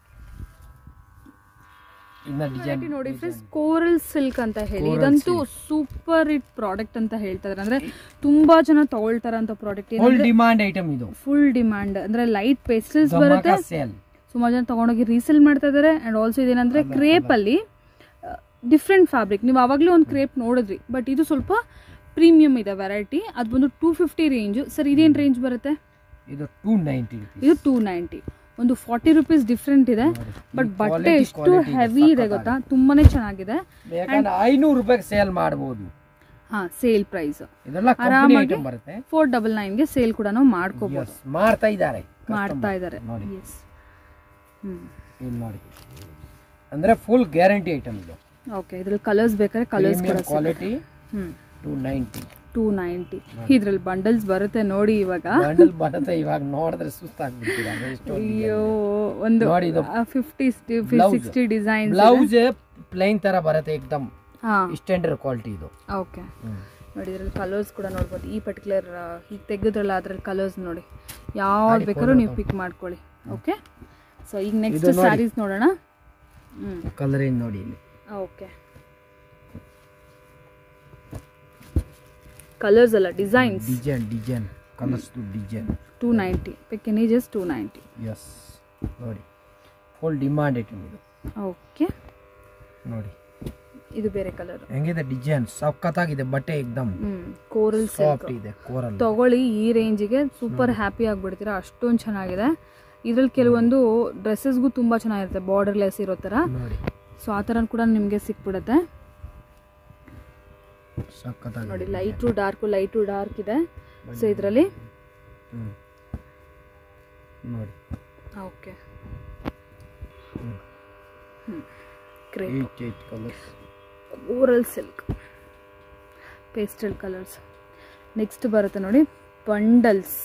Speaker 2: ಇನ್ನ ಡಿಸೈನ್
Speaker 1: ನೋಡಿ ಫ್ರೆಂಡ್ಸ್ ಕೋರಲ್ ಸಿಲ್ಕ್ ಅಂತ ಹೇಳಿ
Speaker 2: Coral
Speaker 1: ಇದಂತೂ ಸೂಪರ್ ಹಿಟ್ ಪ್ರಾಡಕ್ಟ್ ಅಂತ ಹೇಳ್ತಾ ಇದಾರೆ ಅಂದ್ರೆ ತುಂಬಾ ಜನ ತಗೊಳ್ತಾರ ಅಂತ ಪ್ರಾಡಕ್ಟ್
Speaker 2: ಫುಲ್ ಡಿಮಾಂಡ್ ಐಟಮ್ ಇದು
Speaker 1: ಫುಲ್ ಡಿಮಾಂಡ್ ಅಂದ್ರೆ ಲೈಟ್ ಪೇಸ್ಟಲ್ಸ್ ಬರುತ್ತೆ
Speaker 2: ಸೇಲ್
Speaker 1: ಸುಮಾರು ಜನ ತಗೊಂಡೋಗಿ ರೀಸೇಲ್ ಮಾಡ್ತಾ ಇದಾರೆ ಅಂಡ್ ಆಲ್ಸೋ ಇದೇನಂದ್ರೆ ಕ್ರೇಪ್ ಅಲ್ಲಿ ಡಿಫ್ರೆಂಟ್ ಫ್ಯಾಬ್ರಿಕ್ ನೀವು ಅವಾಗಲೇ ಒಂದು ಕ್ರೇಪ್ ನೋಡಿದ್ರಿ ಬಟ್ ಇದು ಸ್ವಲ್ಪ ಪ್ರೀಮಿಯಂ ಇದೆ ವೆರೈಟಿ ಅದು ಬಂದು ಟೂ ಫಿಫ್ಟಿ ರೇಂಜ್ ಸರ್ ಇದೇನು ರೇಂಜ್ ಬರುತ್ತೆ
Speaker 2: ಇದು ಟೂ ನೈಂಟಿ ರುಪೀಸ್
Speaker 1: ಇದು ಟೂ ನೈಂಟಿ ಒಂದು ಫಾರ್ಟಿ ರುಪೀಸ್ ಡಿಫ್ರೆಂಟ್ ಇದೆ ಬಟ್ ಬಟ್ಟೆ ಎಷ್ಟು ಹೆವಿ ಇದೆ ಗೊತ್ತಾ ತುಂಬಾನೇ ಚೆನ್ನಾಗಿದೆ
Speaker 2: ಯಾಕಂದ್ರೆ ಐನೂರು ರೂಪಾಯಿಗೆ ಸೇಲ್ ಮಾಡಬಹುದು
Speaker 1: ಹಾ ಸೇಲ್ ಪ್ರೈಸ್
Speaker 2: ಇದೆಲ್ಲ ಕಂಪನಿ
Speaker 1: ಆರಾಮಾಗಿ
Speaker 2: ಐಟಮ್ ಬರುತ್ತೆ
Speaker 1: ಫೋರ್ ಡಬಲ್ ನೈನ್ಗೆ ಸೇಲ್ ಕೂಡ ನಾವು ಮಾಡ್ಕೋಬಹುದು
Speaker 2: Yes, ಮಾಡ್ತಾ ಇದ್ದಾರೆ
Speaker 1: ಮಾಡ್ತಾ ಇದ್ದಾರೆ
Speaker 2: ನೋಡಿ
Speaker 1: ಎಸ್ ಹ್ಮ್
Speaker 2: ಇಲ್ಲಿ ನೋಡಿ ಅಂದ್ರೆ ಫುಲ್ ಗ್ಯಾರಂಟಿ ಐಟಮ್ ಇದು
Speaker 1: ಓಕೆ ಇದ್ರಲ್ಲಿ ಕಲರ್ಸ್ ಬೇಕಾದ್ರೆ ಕಲರ್ಸ್ ಕೂಡ
Speaker 2: premium quality
Speaker 1: hmm
Speaker 2: two ninety
Speaker 1: two ninety ಇದ್ರಲ್ಲಿ ಬಂಡಲ್ಸ್ ಬರುತ್ತೆ ನೋಡಿ ಇವಾಗ
Speaker 2: ಬಂಡಲ್ ಬರುತ್ತೆ ಇವಾಗ ನೋಡಿದ್ರೆ ಸುಸ್ತಾಗ್ಬಿಡ್ತೀರ ಎಷ್ಟು
Speaker 1: ಅಯ್ಯೋ ಒಂದು
Speaker 2: ನೋಡಿ ಇದು
Speaker 1: fifty
Speaker 2: Blouse.
Speaker 1: Sixty designs
Speaker 2: blouse plain ತರ ಬರುತ್ತೆ ಏಕ್ದಮ್
Speaker 1: ಹಾಂ
Speaker 2: ಸ್ಟ್ಯಾಂಡರ್ಡ್ ಕ್ವಾಲಿಟಿ ಇದು
Speaker 1: ಓಕೆ ನೋಡಿ ಇದ್ರಲ್ಲಿ ಕಲರ್ಸ್ ಕೂಡ ನೋಡ್ಬೋದು ಈ ಪರ್ಟಿಕ್ಯುಲರ್ ಈಗ ತೆಗೆದ್ರಲ್ಲ ಅದ್ರಲ್ಲಿ ಕಲರ್ಸ್ ನೋಡಿ ಯಾವ್ದು ಬೇಕಾದ್ರೂ ನೀವು ಪಿಕ್ ಮಾಡ್ಕೊಳ್ಳಿ ಓಕೆ ಸೊ ಈಗ ನೆಕ್ಸ್ಟ್ ಸ್ಯಾರೀಸ್ ನೋಡೋಣ ಹ್ಞೂ
Speaker 2: ಕಲರ್ ಏನ್ ನೋಡಿ ಇಲ್ಲಿ
Speaker 1: ಓಕೆ ಕಲರ್ಸ್ ಅಲ್ಲ designs
Speaker 2: design design colours design
Speaker 1: two ninety packages two ninety
Speaker 2: yes ನೋಡಿ ಫುಲ್ ಡಿಮಾಂಡ್ ಐಟಮ್ ಇದು
Speaker 1: ಓಕೆ
Speaker 2: ನೋಡಿ
Speaker 1: ಇದು ಬೇರೆ ಕಲರ್
Speaker 2: ಹೆಂಗಿದೆ ಡಿಸೈನ್ ಸಖತ್ತಾಗಿದೆ ಬಟ್ಟೆ ಎಕ್ದಮ್
Speaker 1: ಹ್ಞೂ ಕೋರಲ್ ಸಿಲ್ಕ್
Speaker 2: ಸಾಫ್ಟ್ ಇದೆ ಕೋರಲ್
Speaker 1: ತಗೊಳ್ಳಿ ಈ ರೇಂಜಿಗೆ ಸೂಪರ್ ಹ್ಯಾಪಿ ಆಗಿಬಿಡ್ತೀರಾ ಅಷ್ಟೊಂದು ಚೆನ್ನಾಗಿದೆ ಇದ್ರಲ್ಲಿ ಕೆಲವೊಂದು ಡ್ರೆಸ್ಸಸ್ಗೂ ತುಂಬ ಚೆನ್ನಾಗಿರುತ್ತೆ ಬಾರ್ಡರ್ ಲೆಸ್ ಇರೋ ಥರ
Speaker 2: ನೋಡಿ
Speaker 1: ಸೊ ಆ ಥರ ಕೂಡ ನಿಮಗೆ ಸಿಕ್ಬಿಡುತ್ತೆ
Speaker 2: ಸಖತ್ತಾಗಿದೆ
Speaker 1: ನೋಡಿ ಲೈಟು ಡಾರ್ಕು ಲೈಟು ಡಾರ್ಕ್ ಇದೆ ಸೊ ಇದರಲ್ಲಿ
Speaker 2: ಹ್ಮ್ ನೋಡಿ
Speaker 1: ಓಕೆ ಕ್ರೇ
Speaker 2: eight eight colours
Speaker 1: coral silk pastel colours next ಬರುತ್ತೆ ನೋಡಿ ಬಂಡಲ್ಸ್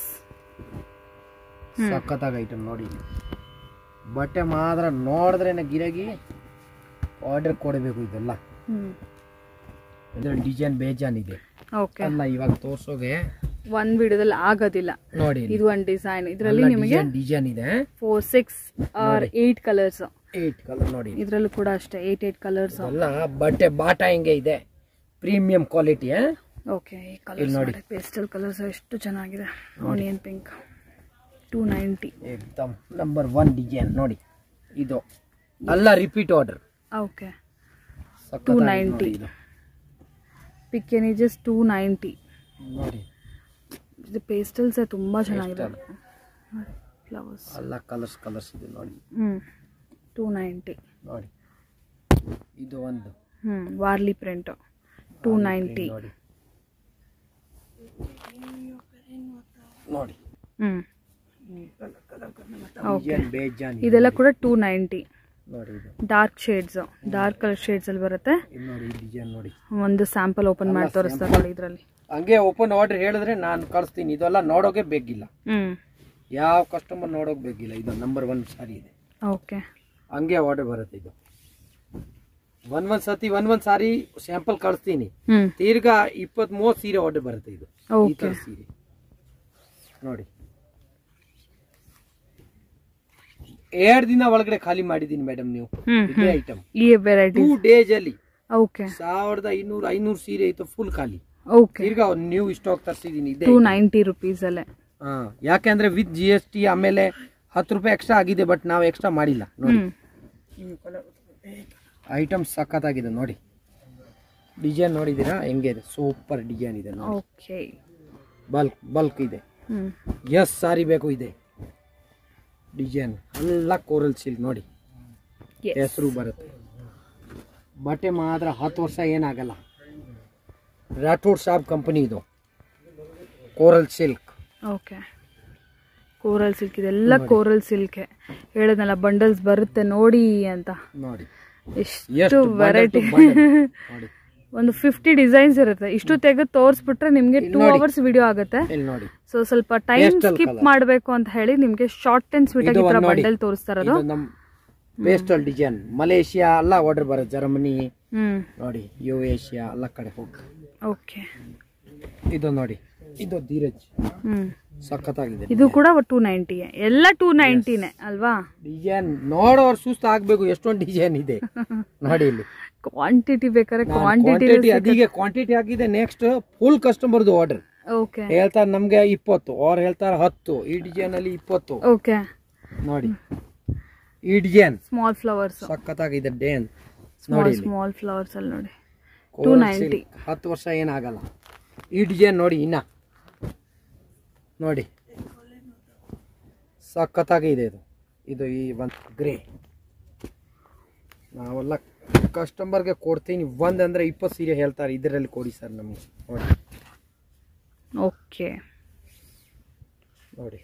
Speaker 2: ಸಖತ್ತಾಗ ಐಟಮ್ ನೋಡಿ ಬಟ್ಟೆ ಮಾತ್ರ ನೋಡಿದ್ರೆ ಗಿರಾಗಿ ಆರ್ಡರ್ ಕೊಡಬೇಕು ಇದೆಲ್ಲ
Speaker 1: ಹ್ಞೂ
Speaker 2: ಇದ್ರಲ್ಲಿ ಡಿಸೈನ್ ಬೇಜಾನ್ ಇದೆ
Speaker 1: ಓಕೆ
Speaker 2: ಅಲ್ಲ ಇವಾಗ ತೋರ್ಸೋಗೆ
Speaker 1: ಒಂದು ವಿಡಿಯೋದಲ್ಲಿ ಆಗೋದಿಲ್ಲ
Speaker 2: ನೋಡಿ
Speaker 1: ಇದು ಒಂದು ಡಿಸೈನ್ ಇದರಲ್ಲಿ ನಿಮಗೆ
Speaker 2: ಡಿಸೈನ್ ಇದೆ
Speaker 1: four six or eight colours
Speaker 2: eight colour ನೋಡಿ
Speaker 1: ಇದರಲ್ಲೂ ಕೂಡ ಅಷ್ಟೇ ಏಯ್ಟ್ ಏಯ್ಟ್ ಕಲರ್ಸ್
Speaker 2: ಅಲ್ಲ ಬಟ್ಟೆ ಬಾಟ ಹಿಂಗೆ ಇದೆ ಪ್ರೀಮಿಯಂ ಕ್ವಾಲಿಟಿ
Speaker 1: ಓಕೆ ಈ ಕಲರ್ಸ್ ನೋಡಿ ಪೇಸ್ಟಲ್ ಕಲರ್ಸ್ ಎಷ್ಟು ಚೆನ್ನಾಗಿದೆ ಆನಿಯನ್ ಪಿಂಕ್ ಟೂ ನೈಂಟಿ
Speaker 2: ಏಕ್ದಮ್ ನಂಬರ್ ಒನ್ ಡಿಸೈನ್ ನೋಡಿ ಇದು ಅಲ್ಲ ರಿಪೀಟ್ ಆರ್ಡರ್
Speaker 1: ಓಕೆ 290.
Speaker 2: ಇದು
Speaker 1: ಪಿಕೆನೇಜಸ್ ಟೂ ನೈಂಟಿ
Speaker 2: ನೋಡಿ
Speaker 1: ಇದು ಪೇಸ್ಟಲ್ಸ್ ತುಂಬ ಚೆನ್ನಾಗಿದೆ ಫ್ಲವರ್ಸ್
Speaker 2: ಎಲ್ಲ ಕಲರ್ಸ್ ಕಲರ್ಸ್ ಇದೆ ನೋಡಿ
Speaker 1: ಹ್ಞೂ ಟೂ ನೈಂಟಿ
Speaker 2: ನೋಡಿ ಇದು ಒಂದು
Speaker 1: ಹ್ಞೂ ವಾರ್ಲಿ ಪ್ರಿಂಟು ಟೂ ನೈಂಟಿ
Speaker 2: ನೋಡಿ ನೋಡಿ
Speaker 1: ಹ್ಞೂ
Speaker 2: ಡಿಸೈನ್ ಬೇಜಾನ್ ಇದೆ.
Speaker 1: ಇದೆಲ್ಲ ಕೂಡ ಟೂ ನೈಂಟಿ
Speaker 2: ನೋಡಿ ಇದು
Speaker 1: ಡಾರ್ಕ್ ಶೇಡ್ಸ್ ಡಾರ್ಕ್ ಕಲರ್ ಶೇಡ್ಸಲ್ಲಿ ಬರುತ್ತೆ
Speaker 2: ಇದು ನೋಡಿ ಈ ಡಿಸೈನ್ ನೋಡಿ
Speaker 1: ಒಂದು ಸ್ಯಾಂಪಲ್ ಓಪನ್ ಮಾಡಿ ತೋರಿಸ್ತಾರೆ ನೋಡಿ ಇದರಲ್ಲಿ
Speaker 2: ಹಂಗೆ ಓಪನ್ ಆರ್ಡರ್ ಹೇಳಿದ್ರೆ ನಾನು ಕಳಿಸ್ತೀನಿ ಇದೆಲ್ಲ ನೋಡೋಕೆ ಬೇಕಿಲ್ಲ
Speaker 1: ಹ್ಞೂ
Speaker 2: ಯಾವ ಕಸ್ಟಮರ್ ನೋಡೋಕೆ ಬೇಕಿಲ್ಲ ಇದು ನಂಬರ್ ಒನ್ ಸಾರಿ ಇದೆ
Speaker 1: ಓಕೆ
Speaker 2: ಹಂಗೆ ಆರ್ಡರ್ ಬರುತ್ತೆ ಇದು ಒಂದ್ ಒಂದ್ ಸತಿ ಒಂದ್ ಒಂದ್ ಸಾರಿ ಸ್ಯಾಂಪಲ್ ಕಳಿಸ್ತೀನಿ
Speaker 1: ಹ್ಞೂ
Speaker 2: ತಿರ್ಗಾ ಇಪ್ಪತ್ತ್ ಮೂವತ್ತು ಸೀರೆ ಆರ್ಡರ್ ಬರುತ್ತೆ ಇದು ಈ
Speaker 1: ಓಕೆ
Speaker 2: ತರ ಸೀರೆ ನೋಡಿ ಎರಡು ದಿನ ಒಳಗಡೆ ಖಾಲಿ ಮಾಡಿದೀನಿ ಮೇಡಮ್ ನೀವು
Speaker 1: ಹ್ಞೂ
Speaker 2: ಇದೇ ಐಟಮ್
Speaker 1: ಈ ವೆರೈಟಿ
Speaker 2: ಟೂ ಡೇಸ್ ಅಲ್ಲಿ
Speaker 1: ಓಕೆ
Speaker 2: ಸಾವಿರದ ಐನೂರು ಐನೂರು ಸೀರೆ ಇತ್ತು ಫುಲ್ ಖಾಲಿ
Speaker 1: ಓಕೆ
Speaker 2: ತಿರ್ಗಾ ನ್ಯೂ ಸ್ಟಾಕ್ ತರಿಸಿದೀನಿ ಇದೆ
Speaker 1: ಟೂ ನೈಂಟಿ ರುಪೀಸಲ್ಲೇ
Speaker 2: ಹಾ ಯಾಕೆಂದ್ರೆ ವಿತ್ ಜಿ ಎಸ್ ಟಿ ಆಮೇಲೆ ಹತ್ತು ರೂಪಾಯಿ ಎಕ್ಸ್ಟ್ರಾ ಆಗಿದೆ ಬಟ್ ನಾವು ಎಕ್ಸ್ಟ್ರಾ ಮಾಡಿಲ್ಲ ನೋಡಿ
Speaker 1: ಹ್ಞೂ
Speaker 2: ಐಟಮ್ ಸಖತ್ತಾಗಿದೆ ನೋಡಿ ಡಿಸೈನ್ ನೋಡಿದ್ದೀರಾ ಹೆಂಗೆ ಇದೆ ಸೂಪರ್ ಡಿಸೈನ್ ಇದೆ ನೋಡಿ
Speaker 1: ಓಕೆ
Speaker 2: ಬಲ್ಕ್ ಬಲ್ಕ್ ಇದೆ
Speaker 1: ಹ್ಞೂ
Speaker 2: ಎಸ್ ಸಾರಿ ಬೇಕು ಇದೆ ಡಿಸೈನ್ ಎಲ್ಲ ಕೋರಲ್ ಸಿಲ್ಕ್ ನೋಡಿ ಹೆಸರು ಬರುತ್ತೆ ಬಟ್ಟೆ ಮಾತ್ರ ಹತ್ತು ವರ್ಷ ಏನಾಗಲ್ಲ ರಾಠೋಡ್ ಸಾಬ್ ಕಂಪನಿ ಇದು coral silk
Speaker 1: okay coral silk ಇದೆಲ್ಲ ಕೋರಲ್ ಸಿಲ್ಕೆ ಹೇಳಿದ್ನಲ್ಲ ಬಂಡಲ್ಸ್ ಬರುತ್ತೆ ನೋಡಿ ಅಂತ
Speaker 2: ನೋಡಿ
Speaker 1: ಎಷ್ಟು
Speaker 2: ಎಷ್ಟು
Speaker 1: ವೆರೈಟಿ
Speaker 2: ನೋಡಿ
Speaker 1: ಒಂದು ಫಿಫ್ಟಿ ಡಿಸೈನ್ಸ್ ಇರುತ್ತೆ ಇಷ್ಟು ತೆಗೆದು ತೋರಿಸ್ಬಿಟ್ರೆ ನಿಮಗೆ ಟೂ ಅವರ್ಸ್ ವಿಡಿಯೋ ಆಗುತ್ತೆ
Speaker 2: ಇಲ್ಲಿ ನೋಡಿ
Speaker 1: ಸೊ ಸ್ವಲ್ಪ ಟೈಮ್
Speaker 2: Pastel
Speaker 1: ಸ್ಕಿಪ್
Speaker 2: colour.
Speaker 1: ಮಾಡಬೇಕು ಅಂತ ಹೇಳಿ ನಿಮಗೆ ಶಾರ್ಟ್ ಅಂಡ್ ಸ್ವೀಟ್ ಆಗಿ
Speaker 2: ಇದು
Speaker 1: ಈ ಥರ
Speaker 2: ಒಂದ್ ನೋಡಿ.
Speaker 1: ಬಂಡಲ್ ತೋರಿಸ್ತಾ ಇರೋದು
Speaker 2: ಇದು ನಮ್ ಪೇಸ್ಟಲ್ ಡಿಸೈನ್ ಮಲೇಷಿಯಾ ಎಲ್ಲ ಆರ್ಡರ್ ಬರುತ್ತೆ ಜರ್ಮನಿ
Speaker 1: ಹ್ಮ್
Speaker 2: ನೋಡಿ ಯು ಏಷ್ಯಾ ಎಲ್ಲ ಕಡೆ ಹೋಗಿ
Speaker 1: ಓಕೆ
Speaker 2: ಇದು ನೋಡಿ ಇದು ಧೀರಜ್
Speaker 1: ಹ್ಮ್
Speaker 2: ಸಖತ್ತಾಗಿದೆ
Speaker 1: ಇದು ಕೂಡ ಟೂ ನೈಂಟಿ ಎಲ್ಲ ಟೂ ನೈಂಟಿನೇ ಅಲ್ವಾ
Speaker 2: ಡಿಸೈನ್ ನೋಡೋರು ಸುಸ್ತು ಆಗ್ಬೇಕು ಎಷ್ಟೊಂದು ಡಿಸೈನ್ ಇದೆ ನೋಡಿ ಇಲ್ಲಿ
Speaker 1: ಕ್ವಾಂಟಿಟಿ ಬೇಕಾದ್ರೆ ಕ್ವಾಂಟಿಟಿ
Speaker 2: ಕ್ವಾಂಟಿಟಿ ಅದಿಗೆ ಕ್ವಾಂಟಿಟಿ ಆಗಿದೆ ನೆಕ್ಸ್ಟ್ ಫುಲ್ ಕಸ್ಟಮರ್ದು ಆರ್ಡರ್
Speaker 1: ಓಕೆ
Speaker 2: ಹೇಳ್ತಾರೆ ನಮ್ಗೆ ಇಪ್ಪತ್ತು ಅವ್ರು ಹೇಳ್ತಾರೆ ಹತ್ತು ಈ ಡಿಸೈನ್ ಅಲ್ಲಿ ಇಪ್ಪತ್ತು
Speaker 1: ಓಕೆ
Speaker 2: ನೋಡಿ ಈ ಡಿಸೈನ್
Speaker 1: ಸ್ಮಾಲ್ ಫ್ಲವರ್ಸ್
Speaker 2: ಸಖತ್ತಾಗಿದೆ ಡೇನ್ ನೋಡಿ
Speaker 1: ಸ್ಮಾಲ್
Speaker 2: ಇಲ್ಲಿ
Speaker 1: ಸ್ಮಾಲ್ ಫ್ಲವರ್ಸ್ ಅಲ್ಲಿ ನೋಡಿ
Speaker 2: Coral
Speaker 1: 290.
Speaker 2: silk. ಹತ್ತು ವರ್ಷ ಏನಾಗಲ್ಲ ಈ ಡಿಸೈನ್ ನೋಡಿ ಇನ್ನ ನೋಡಿ ಸಖತ್ತಾಗಿದೆ ಇದು ಇದು ಈ ಒಂದು ಗ್ರೇ ನಾವೆಲ್ಲ ಕಸ್ಟಮರ್ಗೆ ಕೊಡ್ತೀನಿ ಒಂದ್ ಅಂದ್ರೆ ಇಪ್ಪತ್ತು ಸೀರೆ ಹೇಳ್ತಾರೆ ಇದರಲ್ಲಿ ಕೊಡಿ ಸರ್ ನಮಗೆ ನೋಡಿ
Speaker 1: ಓಕೆ
Speaker 2: ನೋಡಿ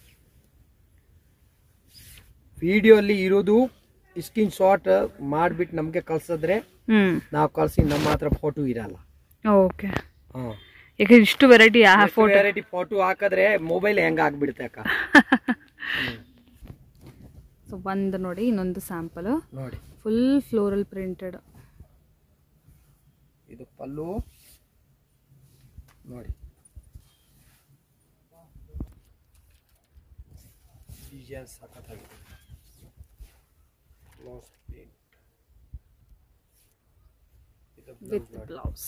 Speaker 2: ವಿಡಿಯೋ ಅಲ್ಲಿ ಇರೋದು ಸ್ಕ್ರೀನ್ ಶಾಟ್ ಮಾಡ್ಬಿಟ್ಟು ನಮಗೆ ಕಳ್ಸಿದ್ರೆ
Speaker 1: ಹ್ಮ್
Speaker 2: ನಾವು ಕಳ್ಸಿ ನಮ್ಮ ಹತ್ರ ಫೋಟೋ ಇರಲ್ಲ
Speaker 1: ಓಕೆ
Speaker 2: ಹಾ
Speaker 1: ಯಾಕಂದ್ರೆ ಇಷ್ಟು ವೆರೈಟಿ ಫೋಟೋ
Speaker 2: ವೆರೈಟಿ ಫೋಟೋ ಹಾಕಿದ್ರೆ ಮೊಬೈಲ್ ಹೆಂಗ ಆಗ್ಬಿಡುತ್ತೆ ಅಕ್ಕ
Speaker 1: ಸೊ ಒಂದು ನೋಡಿ ಇನ್ನೊಂದು ಸ್ಯಾಂಪಲ್
Speaker 2: ನೋಡಿ
Speaker 1: ಫುಲ್ ಫ್ಲೋರಲ್ ಪ್ರಿಂಟೆಡ್
Speaker 2: ಇದು ಪಲ್ಲು ನೋಡಿ ಡಿಸೈನ್ ಸಖತ್ತಾಗಿದೆ Close print. ಇದು
Speaker 1: ವಿತ್
Speaker 2: blouse ನೋಡಿ.
Speaker 1: ಬ್ಲೌಸ್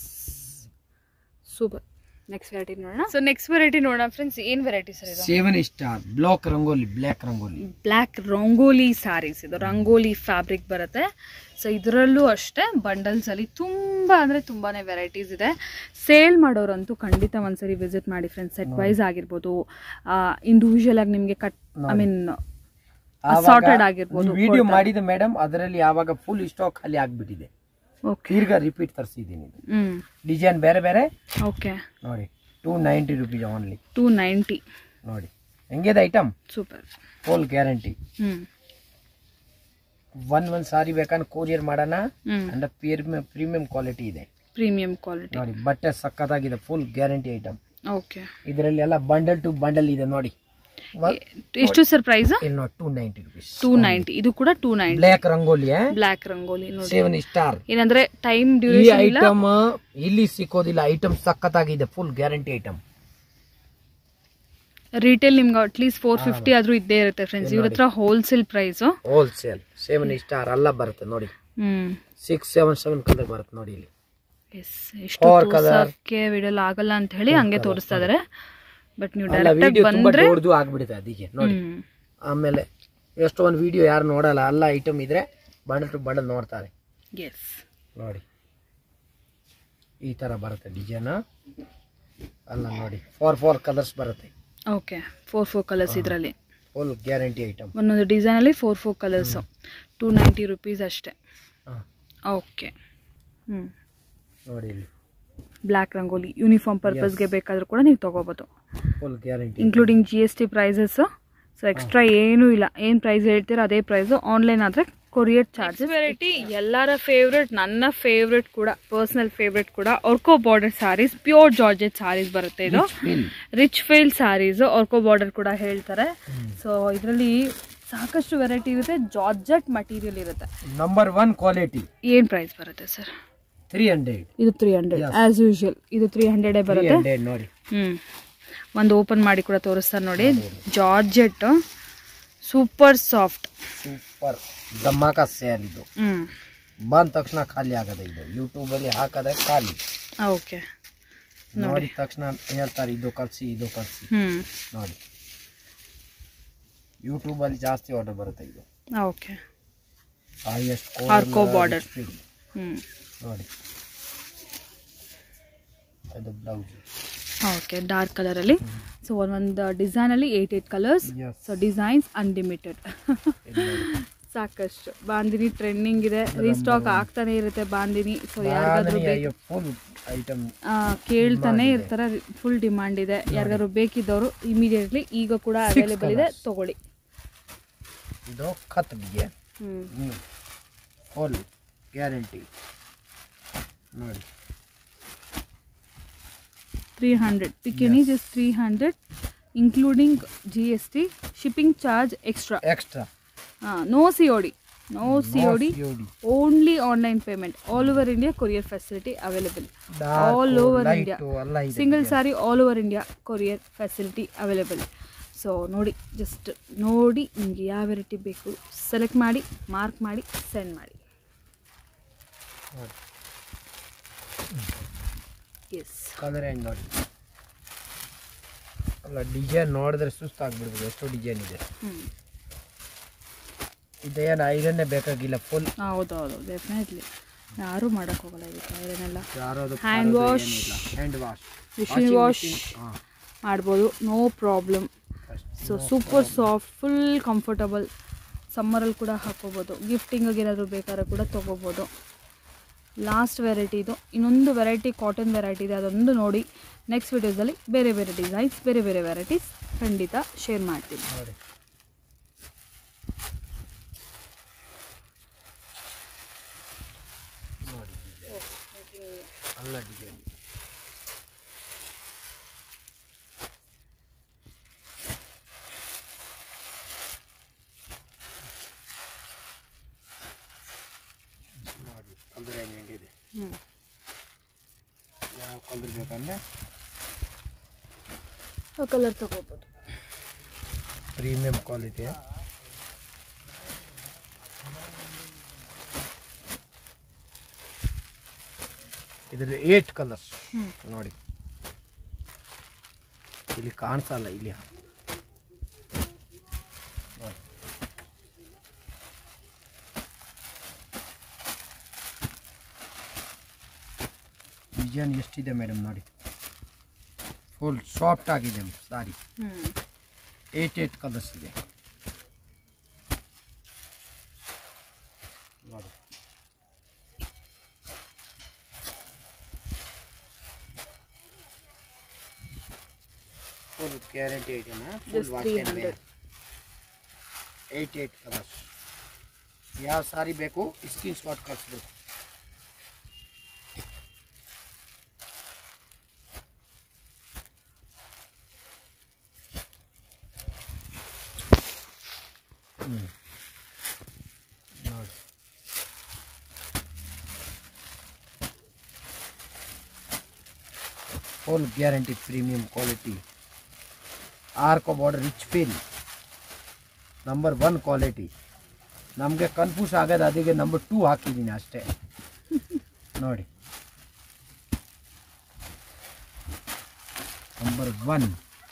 Speaker 1: ಸೂಪರ್ ನೆಕ್ಸ್ಟ್ ವೆರೈಟಿ ನೋಡೋಣ ಸೊ ನೆಕ್ಸ್ಟ್ ವೆರೈಟಿ ನೋಡೋಣ ಫ್ರೆಂಡ್ಸ್ ಏನ್ ವೆರೈಟಿ ಸರ್ ಇದು
Speaker 2: seven star black rangoli black rangoli
Speaker 1: black rangoli sarees ಇದು ರಂಗೋಲಿ ಫ್ಯಾಬ್ರಿಕ್ ಬರುತ್ತೆ ಸೊ ಇದರಲ್ಲೂ ಅಷ್ಟೇ ಬಂಡಲ್ಸ್ ಅಲ್ಲಿ ತುಂಬಾ ಅಂದ್ರೆ ತುಂಬಾನೇ ವೆರೈಟೀಸ್ ಇದೆ ಸೇಲ್ ಮಾಡೋರಂತೂ ಖಂಡಿತ ಒಂದ್ಸರಿ ವಿಸಿಟ್ ಮಾಡಿ ಫ್ರೆಂಡ್ಸ್ ಸೆಟ್ ವೈಸ್ ಆಗಿರ್ಬೋದು ಇಂಡಿವಿಜುವಲ್ ಆಗಿ ನಿಮಗೆ ಕಟ್ ಐ ಮೀನ್ Assorted ಆಗಿರ್ಬೋದು,
Speaker 2: ವಿಡಿಯೋ
Speaker 1: ಕೊಡ್ತಾರೆ.
Speaker 2: ಮಾಡಿದ ಮೇಡಮ್ ಅದರಲ್ಲಿ ಯಾವಾಗ ಫುಲ್ ಸ್ಟಾಕ್ ಖಾಲಿ ಆಗ್ಬಿಟ್ಟಿದೆ
Speaker 1: ಓಕೆ
Speaker 2: ತಿರ್ಗಾ ರಿಪೀಟ್ ತರಿಸಿದ್ದೀನಿ ಇದು
Speaker 1: ಹ್ಮ್
Speaker 2: ಡಿಸೈನ್ ಬೇರೆ ಬೇರೆ
Speaker 1: ಓಕೆ
Speaker 2: ನೋಡಿ two ninety rupees only
Speaker 1: two ninety
Speaker 2: ನೋಡಿ ಹೆಂಗಿದೆ item
Speaker 1: super
Speaker 2: full guarantee
Speaker 1: hmm
Speaker 2: one one sari ಬೇಕಂದ್ರೆ ಕೊರಿಯರ್ ಮಾಡೋಣ
Speaker 1: hmm
Speaker 2: and premium premium quality ಇದೆ
Speaker 1: ಪ್ರೀಮಿಯಂ ಕ್ವಾಲಿಟಿ
Speaker 2: ನೋಡಿ ಬಟ್ಟೆ ಸಖತ್ತಾಗಿದೆ ಫುಲ್ ಗ್ಯಾರಂಟಿ ಐಟಮ್
Speaker 1: ಓಕೆ
Speaker 2: ಇದರಲ್ಲಿ ಎಲ್ಲ ಬಂಡಲ್ ಟು ಬಂಡಲ್ ಇದೆ ನೋಡಿ
Speaker 1: ಎಷ್ಟು ಸರ್ ಪ್ರೈಸ್
Speaker 2: ಇಲ್ಲಿ ನೋಡಿ two ninety rupees
Speaker 1: two ninety ಇದು ಕೂಡ two ninety
Speaker 2: black rangoli
Speaker 1: black rangoli ನೋಡಿ
Speaker 2: ಸೆವೆನ್ ಸ್ಟಾರ್
Speaker 1: ಏನಂದ್ರೆ ಟೈಮ್
Speaker 2: ಈ
Speaker 1: ಡ್ಯೂರೇಷನ್ ಇಲ್ಲ
Speaker 2: ಐಟಮ್ ಇಲ್ಲಿ ಸಿಕ್ಕೋದಿಲ್ಲ ಐಟಮ್ ಸಖತ್ತಾಗಿದೆ ಫುಲ್ ಗ್ಯಾರಂಟಿ ಐಟಮ್
Speaker 1: ರಿಟೇಲ್ ನಿಮ್ಗೆ ಅಟ್ಲೀಸ್ಟ್ ಫೋರ್ ಫಿಫ್ಟಿ ಆದ್ರೂ ಇದ್ದೇ ಇರುತ್ತೆ ಫ್ರೆಂಡ್ಸ್ ಇವ್ರ ಹತ್ರ wholesale price
Speaker 2: wholesale seven star ಎಲ್ಲ ಬರುತ್ತೆ ನೋಡಿ
Speaker 1: hmm
Speaker 2: six seven seven colour ಬರುತ್ತೆ ನೋಡಿ ಇಲ್ಲಿ
Speaker 1: ಎಸ್ ಎಷ್ಟು
Speaker 2: Four colour.
Speaker 1: ತೋರ್ಸಕ್ಕೆ ವಿಡಿಯೋಲ್ ಆಗಲ್ಲ ಅಂತ ಹೇಳಿ ಹಂಗೆ ತೋರಿಸ್ತಾ ಇದಾರೆ ಬಟ್ ನೀವು
Speaker 2: ಅಲ್ಲ
Speaker 1: ಡೈರೆಕ್ಟ್ ಆಗಿ
Speaker 2: ವಿಡಿಯೋ ತುಂಬಾ
Speaker 1: ಬಂದ್ರೆ
Speaker 2: ದೊಡ್ಡದು ಆಗ್ಬಿಡುತ್ತೆ ಅದಕ್ಕೆ ನೋಡಿ
Speaker 1: ಹ್ಮ್
Speaker 2: ಆಮೇಲೆ ಎಷ್ಟೊಂದು ವಿಡಿಯೋ ಯಾರು ನೋಡಲ್ಲ ಎಲ್ಲ ಐಟಮ್ ಇದ್ರೆ ಬಂಡಲ್ ಟು ಬಂಡಲ್ ನೋಡ್ತಾರೆ
Speaker 1: ಎಸ್
Speaker 2: ನೋಡಿ ಈ ತರ ಬರುತ್ತೆ ಡಿಸೈನ್ ಅಲ್ಲ ನೋಡಿ ಫೋರ್ ಫೋರ್ ಕಲರ್ಸ್ ಬರುತ್ತೆ
Speaker 1: ಓಕೆ ಫೋರ್ ಫೋರ್ ಕಲರ್ಸ್ ಇದರಲ್ಲಿ
Speaker 2: ಫುಲ್ ಗ್ಯಾರಂಟಿ ಐಟಮ್
Speaker 1: ಒಂದೊಂದು ಡಿಸೈನ್ ಅಲ್ಲಿ four four colours two ninety rupees ಅಷ್ಟೇ ಓಕೆ ಹ್ಮ್
Speaker 2: ನೋಡಿ ಇಲ್ಲಿ
Speaker 1: ಬ್ಲ್ಯಾಕ್ ರಂಗೋಲಿ ಯೂನಿಫಾರ್ಮ್ ಪರ್ಪಸ್ಗೆ ಬೇಕಾದ್ರೂ ಕೂಡ ನೀವು ತಗೋಬೋದು
Speaker 2: full guarantee
Speaker 1: including G S T prices so extra ಏನೂ ಇಲ್ಲ ಏನು ಪ್ರೈಸ್ ಹೇಳ್ತೀರೋ ಅದೇ ಪ್ರೈಸು ಆನ್ಲೈನ್ ಆದರೆ ಕೊರಿಯರ್ ಚಾರ್ಜಸ್ ವೆರೈಟಿ ಎಲ್ಲರ ಫೇವ್ರೆಟ್ ನನ್ನ ಫೇವ್ರೆಟ್ ಕೂಡ ಪರ್ಸನಲ್ ಫೇವ್ರೆಟ್ ಕೂಡ Arco border sarees pure georgette sarees ಬರುತ್ತೆ ಇದು rich feel sarees Arco border ಕೂಡ ಹೇಳ್ತಾರೆ ಸೊ ಇದರಲ್ಲಿ ಸಾಕಷ್ಟು ವೆರೈಟಿ ಇರುತ್ತೆ ಜಾರ್ಜೆಟ್ ಮಟೀರಿಯಲ್ ಇರುತ್ತೆ
Speaker 2: ನಂಬರ್ ಒನ್ ಕ್ವಾಲಿಟಿ
Speaker 1: ಏನು ಪ್ರೈಸ್ ಬರುತ್ತೆ ಸರ್
Speaker 2: ತ್ರೀ ಹಂಡ್ರೆಡ್
Speaker 1: ಇದು ತ್ರೀ ಹಂಡ್ರೆಡ್ ಆಸ್ ಯೂಶುವಲ್ ಇದು ತ್ರೀ ಹಂಡ್ರೆಡೇ
Speaker 2: ತ್ರೀ
Speaker 1: ಬರುತ್ತೆ
Speaker 2: ಹಂಡ್ರೆಡ್ ನೋಡಿ
Speaker 1: ಹ್ಮ್ ಒಂದು ಓಪನ್ ಮಾಡಿ ಕೂಡ ತೋರಿಸ್ತಾರೆ ನೋಡಿ ಜಾರ್ಜೆಟ್ ಸೂಪರ್ ಸಾಫ್ಟ್
Speaker 2: ಸೂಪರ್ ಧಮಾಕ ಸೇಲ್ ಇದು
Speaker 1: ಹ್ಮ್
Speaker 2: ಬಂದ ತಕ್ಷಣ ಖಾಲಿ ಆಗದೆ ಇದು ಯೂಟ್ಯೂಬ್ ಅಲ್ಲಿ ಹಾಕದೆ ಖಾಲಿ
Speaker 1: ಓಕೆ
Speaker 2: ನೋಡಿದ ತಕ್ಷಣ ಹೇಳ್ತಾರೆ ಇದು ಕಲ್ಸಿ ಇದು ಕಲ್ಸಿ
Speaker 1: ಹ್ಮ್
Speaker 2: ನೋಡಿ ಯೂಟ್ಯೂಬ್ ಅಲ್ಲಿ ಜಾಸ್ತಿ ಆರ್ಡರ್ ಬರುತ್ತೆ ಇದು
Speaker 1: ಓಕೆ
Speaker 2: ಹೈಯೆಸ್ಟ್
Speaker 1: Arco border. ಹ್ಮ್
Speaker 2: ನೋಡಿ ಅದು ಬ್ಲೌಸ್
Speaker 1: ಓಕೆ ಡಾರ್ಕ್ ಕಲರಲ್ಲಿ ಸೊ ಒಂದೊಂದು ಡಿಸೈನಲ್ಲಿ eight eight colours
Speaker 2: Yes.
Speaker 1: So designs unlimited ಸಾಕಷ್ಟು ಬಾಂದಿನಿ ಟ್ರೆಂಡಿಂಗ್ ಇದೆ ರೀಸ್ಟಾಕ್ ಆಗ್ತಾನೆ ಇರುತ್ತೆ ಬಾಂದಿನಿ ಸೊ ಯಾರಿಗಾದ್ರೂ ಬೇಕು
Speaker 2: ಫುಲ್ ಐಟಮ್
Speaker 1: ಆ, ಕೇಳ್ತಾನೆ ಇರ್ತಾರೆ ಫುಲ್ ಡಿಮಾಂಡ್ ಇದೆ ಯಾರಿಗಾದ್ರು ಬೇಕಿದ್ದವರು ಇಮಿಡಿಯೇಟ್ಲಿ ಈಗ ಕೂಡ ಅವೈಲೇಬಲ್ ಇದೆ ತಗೊಳ್ಳಿ
Speaker 2: ಇದು ಖತ್ ಬಿಗೆ
Speaker 1: ಹ್ಮ್
Speaker 2: ಫುಲ್ ಗ್ಯಾರಂಟಿ ನೋಡಿ
Speaker 1: ತ್ರೀ ಹಂಡ್ರೆಡ್ ಪಿಕೆನೀಸ್ is three hundred including G S T shipping charge extra
Speaker 2: extra
Speaker 1: no C O D no C O D only online payment all over India courier facility available all over India
Speaker 2: ಎಲ್ಲ ಇದೆ
Speaker 1: single sari all over India courier facility available so ನೋಡಿ just ನೋಡಿ ನಿಮಗೆ ಯಾವ variety ಬೇಕು select ಮಾಡಿ mark ಮಾಡಿ send ಮಾಡಿ
Speaker 2: ನೋಡಿ.
Speaker 1: ಎಸ್
Speaker 2: ಕಲರ್ ಹೆಂಗ್ ನೋಡಿ ಅಲ್ಲ ಡಿಸೈನ್ ನೋಡಿದ್ರೆ ಸುಸ್ತಾಗ್ಬಿಡ್ಬೋದು ಎಷ್ಟು ಡಿಸೈನ್ ಇದೆ
Speaker 1: ಹ್ಞೂ
Speaker 2: ಇದೇನು ಐರನ್ನೇ ಬೇಕಾಗಿಲ್ಲ ಫುಲ್
Speaker 1: ಹೌದು ಹೌದು ಡೆಫಿನೆಟ್ಲಿ ಯಾರೂ ಮಾಡೋಕ್ಕೆ ಹೋಗಲ್ಲ ಇದಕ್ಕೆ ಐರನ್ನೆಲ್ಲ
Speaker 2: ಯಾರೋದು
Speaker 1: hand wash
Speaker 2: hand wash
Speaker 1: machine wash
Speaker 2: ಹಾಂ
Speaker 1: ಮಾಡ್ಬೋದು no problem so super soft full comfortable ಸಮ್ಮರಲ್ಲಿ ಕೂಡ ಹಾಕೋಬೋದು ಗಿಫ್ಟಿಂಗಿಗೆ ಏನಾದರೂ ಬೇಕಾದ್ರೆ ಕೂಡ ತೊಗೋಬೋದು ಲಾಸ್ಟ್ ವೆರೈಟಿ ಇದು ಇನ್ನೊಂದು ವೆರೈಟಿ ಕಾಟನ್ ವೆರೈಟಿ ಇದೆ ಅದೊಂದು ನೋಡಿ ನೆಕ್ಸ್ಟ್ ವಿಡಿಯೋಸಲ್ಲಿ ಬೇರೆ ಬೇರೆ ಡಿಸೈನ್ಸ್ ಬೇರೆ ಬೇರೆ ವೆರೈಟೀಸ್ ಖಂಡಿತ ಶೇರ್ ಮಾಡ್ತೀನಿ
Speaker 2: ನೋಡಿ ನೋಡಿ ಅಲ್ಲ ಡಿಸೈನ್ ನೋಡಿ ಕಲರ್ ಹೆಂಗಿದೆ
Speaker 1: ಹ್ಞೂ
Speaker 2: ಕಲರ್ ಬೇಕಂದ್ರೆ
Speaker 1: ಆ ಕಲರ್ ತಗೋಬೋದು
Speaker 2: ಪ್ರೀಮಿಯಂ ಕ್ವಾಲಿಟಿ ಇದ್ರ ಏಟ್ ಕಲರ್ಸ್
Speaker 1: ಹ್ಮ್.
Speaker 2: ನೋಡಿ ಇಲ್ಲಿ ಕಾಣಿಸಲ್ಲ ಇಲ್ಲಿ ನೋಡಿ. ಡಿಸೈನ್ ಎಷ್ಟಿದೆ ಮೇಡಮ್ ನೋಡಿ ಫುಲ್ ಸಾಫ್ಟ್ ಆಗಿದೆ ಸಾರಿ
Speaker 1: ಹ್ಞೂ
Speaker 2: ಏಟ್ ಏಟ್ ಕಲರ್ಸ್ ಇದೆ ನೋಡಿ full guarantee item full
Speaker 1: Just
Speaker 2: wash
Speaker 1: 300.
Speaker 2: Eight eight colours ಯಾವ ಸಾರಿ ಬೇಕು ಸ್ಕ್ರೀನ್ ಶಾಟ್ ಕಳಿಸ್ಬೇಕು ಹ್ಞೂ ನೋಡಿ full guarantee premium quality Arco border rich feel number one quality ನಮಗೆ ಕನ್ಫ್ಯೂಸ್ ಆಗೋದು ಅದಕ್ಕೆ ನಂಬರ್ ಟೂ ಹಾಕಿದ್ದೀನಿ ಅಷ್ಟೇ ನೋಡಿ ನಂಬರ್ ಒನ್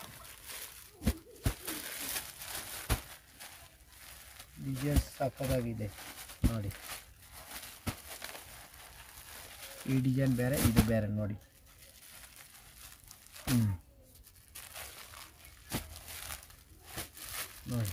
Speaker 2: ಡಿಸೈನ್ ಸಕ್ಕದಾಗಿದೆ ನೋಡಿ ಈ ಡಿಸೈನ್ ಬೇರೆ ಇದು ಬೇರೆ ನೋಡಿ ಹ್ಞೂ ನೋಡಿ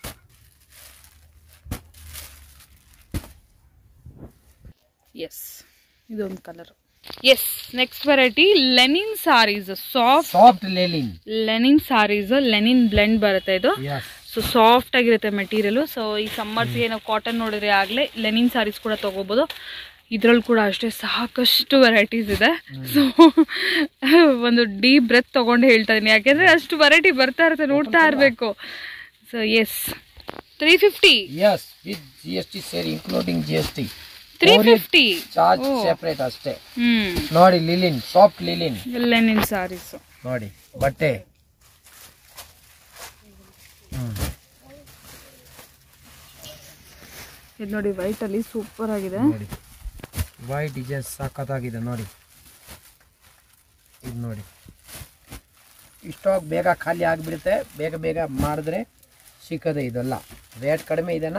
Speaker 1: ಎಸ್ ಇದೊಂದು colour yes next variety linen sarees soft
Speaker 2: soft linen
Speaker 1: linen sarees linen blend ಬರುತ್ತೆ ಇದು
Speaker 2: ಎಸ್
Speaker 1: ಸೊ ಸಾಫ್ಟ್ ಆಗಿರುತ್ತೆ ಮೆಟೀರಿಯಲು ಸೊ ಈ ಸಮ್ಮರ್ಸ್ಗೆ ನಾವು ಕಾಟನ್ ನೋಡಿದ್ರೆ ಆಗಲೇ ಲೆನಿನ್ ಸಾರೀಸ್ ಕೂಡ ತೊಗೋಬೋದು ಇದ್ರಲ್ಲಿ ಕೂಡ ಅಷ್ಟೇ ಸಾಕಷ್ಟು ವೆರೈಟೀಸ್ ಇದೆ ಸೊ ಒಂದು ಡೀಪ್ ಬ್ರೆತ್ ತೊಗೊಂಡು ಹೇಳ್ತಾ ಇದೀನಿ ಯಾಕೆಂದರೆ ಅಷ್ಟು ವೆರೈಟಿ ಬರ್ತಾ ಇರುತ್ತೆ ನೋಡ್ತಾ ಇರಬೇಕು so yes three fifty
Speaker 2: yes with G S T ಸೇರಿ including G S T
Speaker 1: three fifty
Speaker 2: charge separate ಅಷ್ಟೇ
Speaker 1: ಹ್ಞೂ
Speaker 2: ನೋಡಿ ಲಿಲಿನ್ ಸಾಫ್ಟ್ ಲಿಲಿನ್
Speaker 1: ಲೆನಿನ್ ಸಾರೀಸು
Speaker 2: ನೋಡಿ ಬಟ್ಟೆ ಹ್ಮ್.
Speaker 1: ಇದು ನೋಡಿ ವೈಟಲ್ಲಿ ಸೂಪರ್ ಆಗಿದೆ
Speaker 2: ನೋಡಿ ವೈಟ್ ಡಿಸೈನ್ ಸಖತ್ತಾಗಿದೆ ನೋಡಿ ಇದು ನೋಡಿ ಇಷ್ಟೋಗಿ ಬೇಗ ಖಾಲಿ ಆಗಿಬಿಡುತ್ತೆ ಬೇಗ ಬೇಗ ಮಾಡಿದ್ರೆ ಸಿಕ್ಕದೆ ಇದೆಲ್ಲ ರೇಟ್ ಕಡಿಮೆ ಇದೆನಾ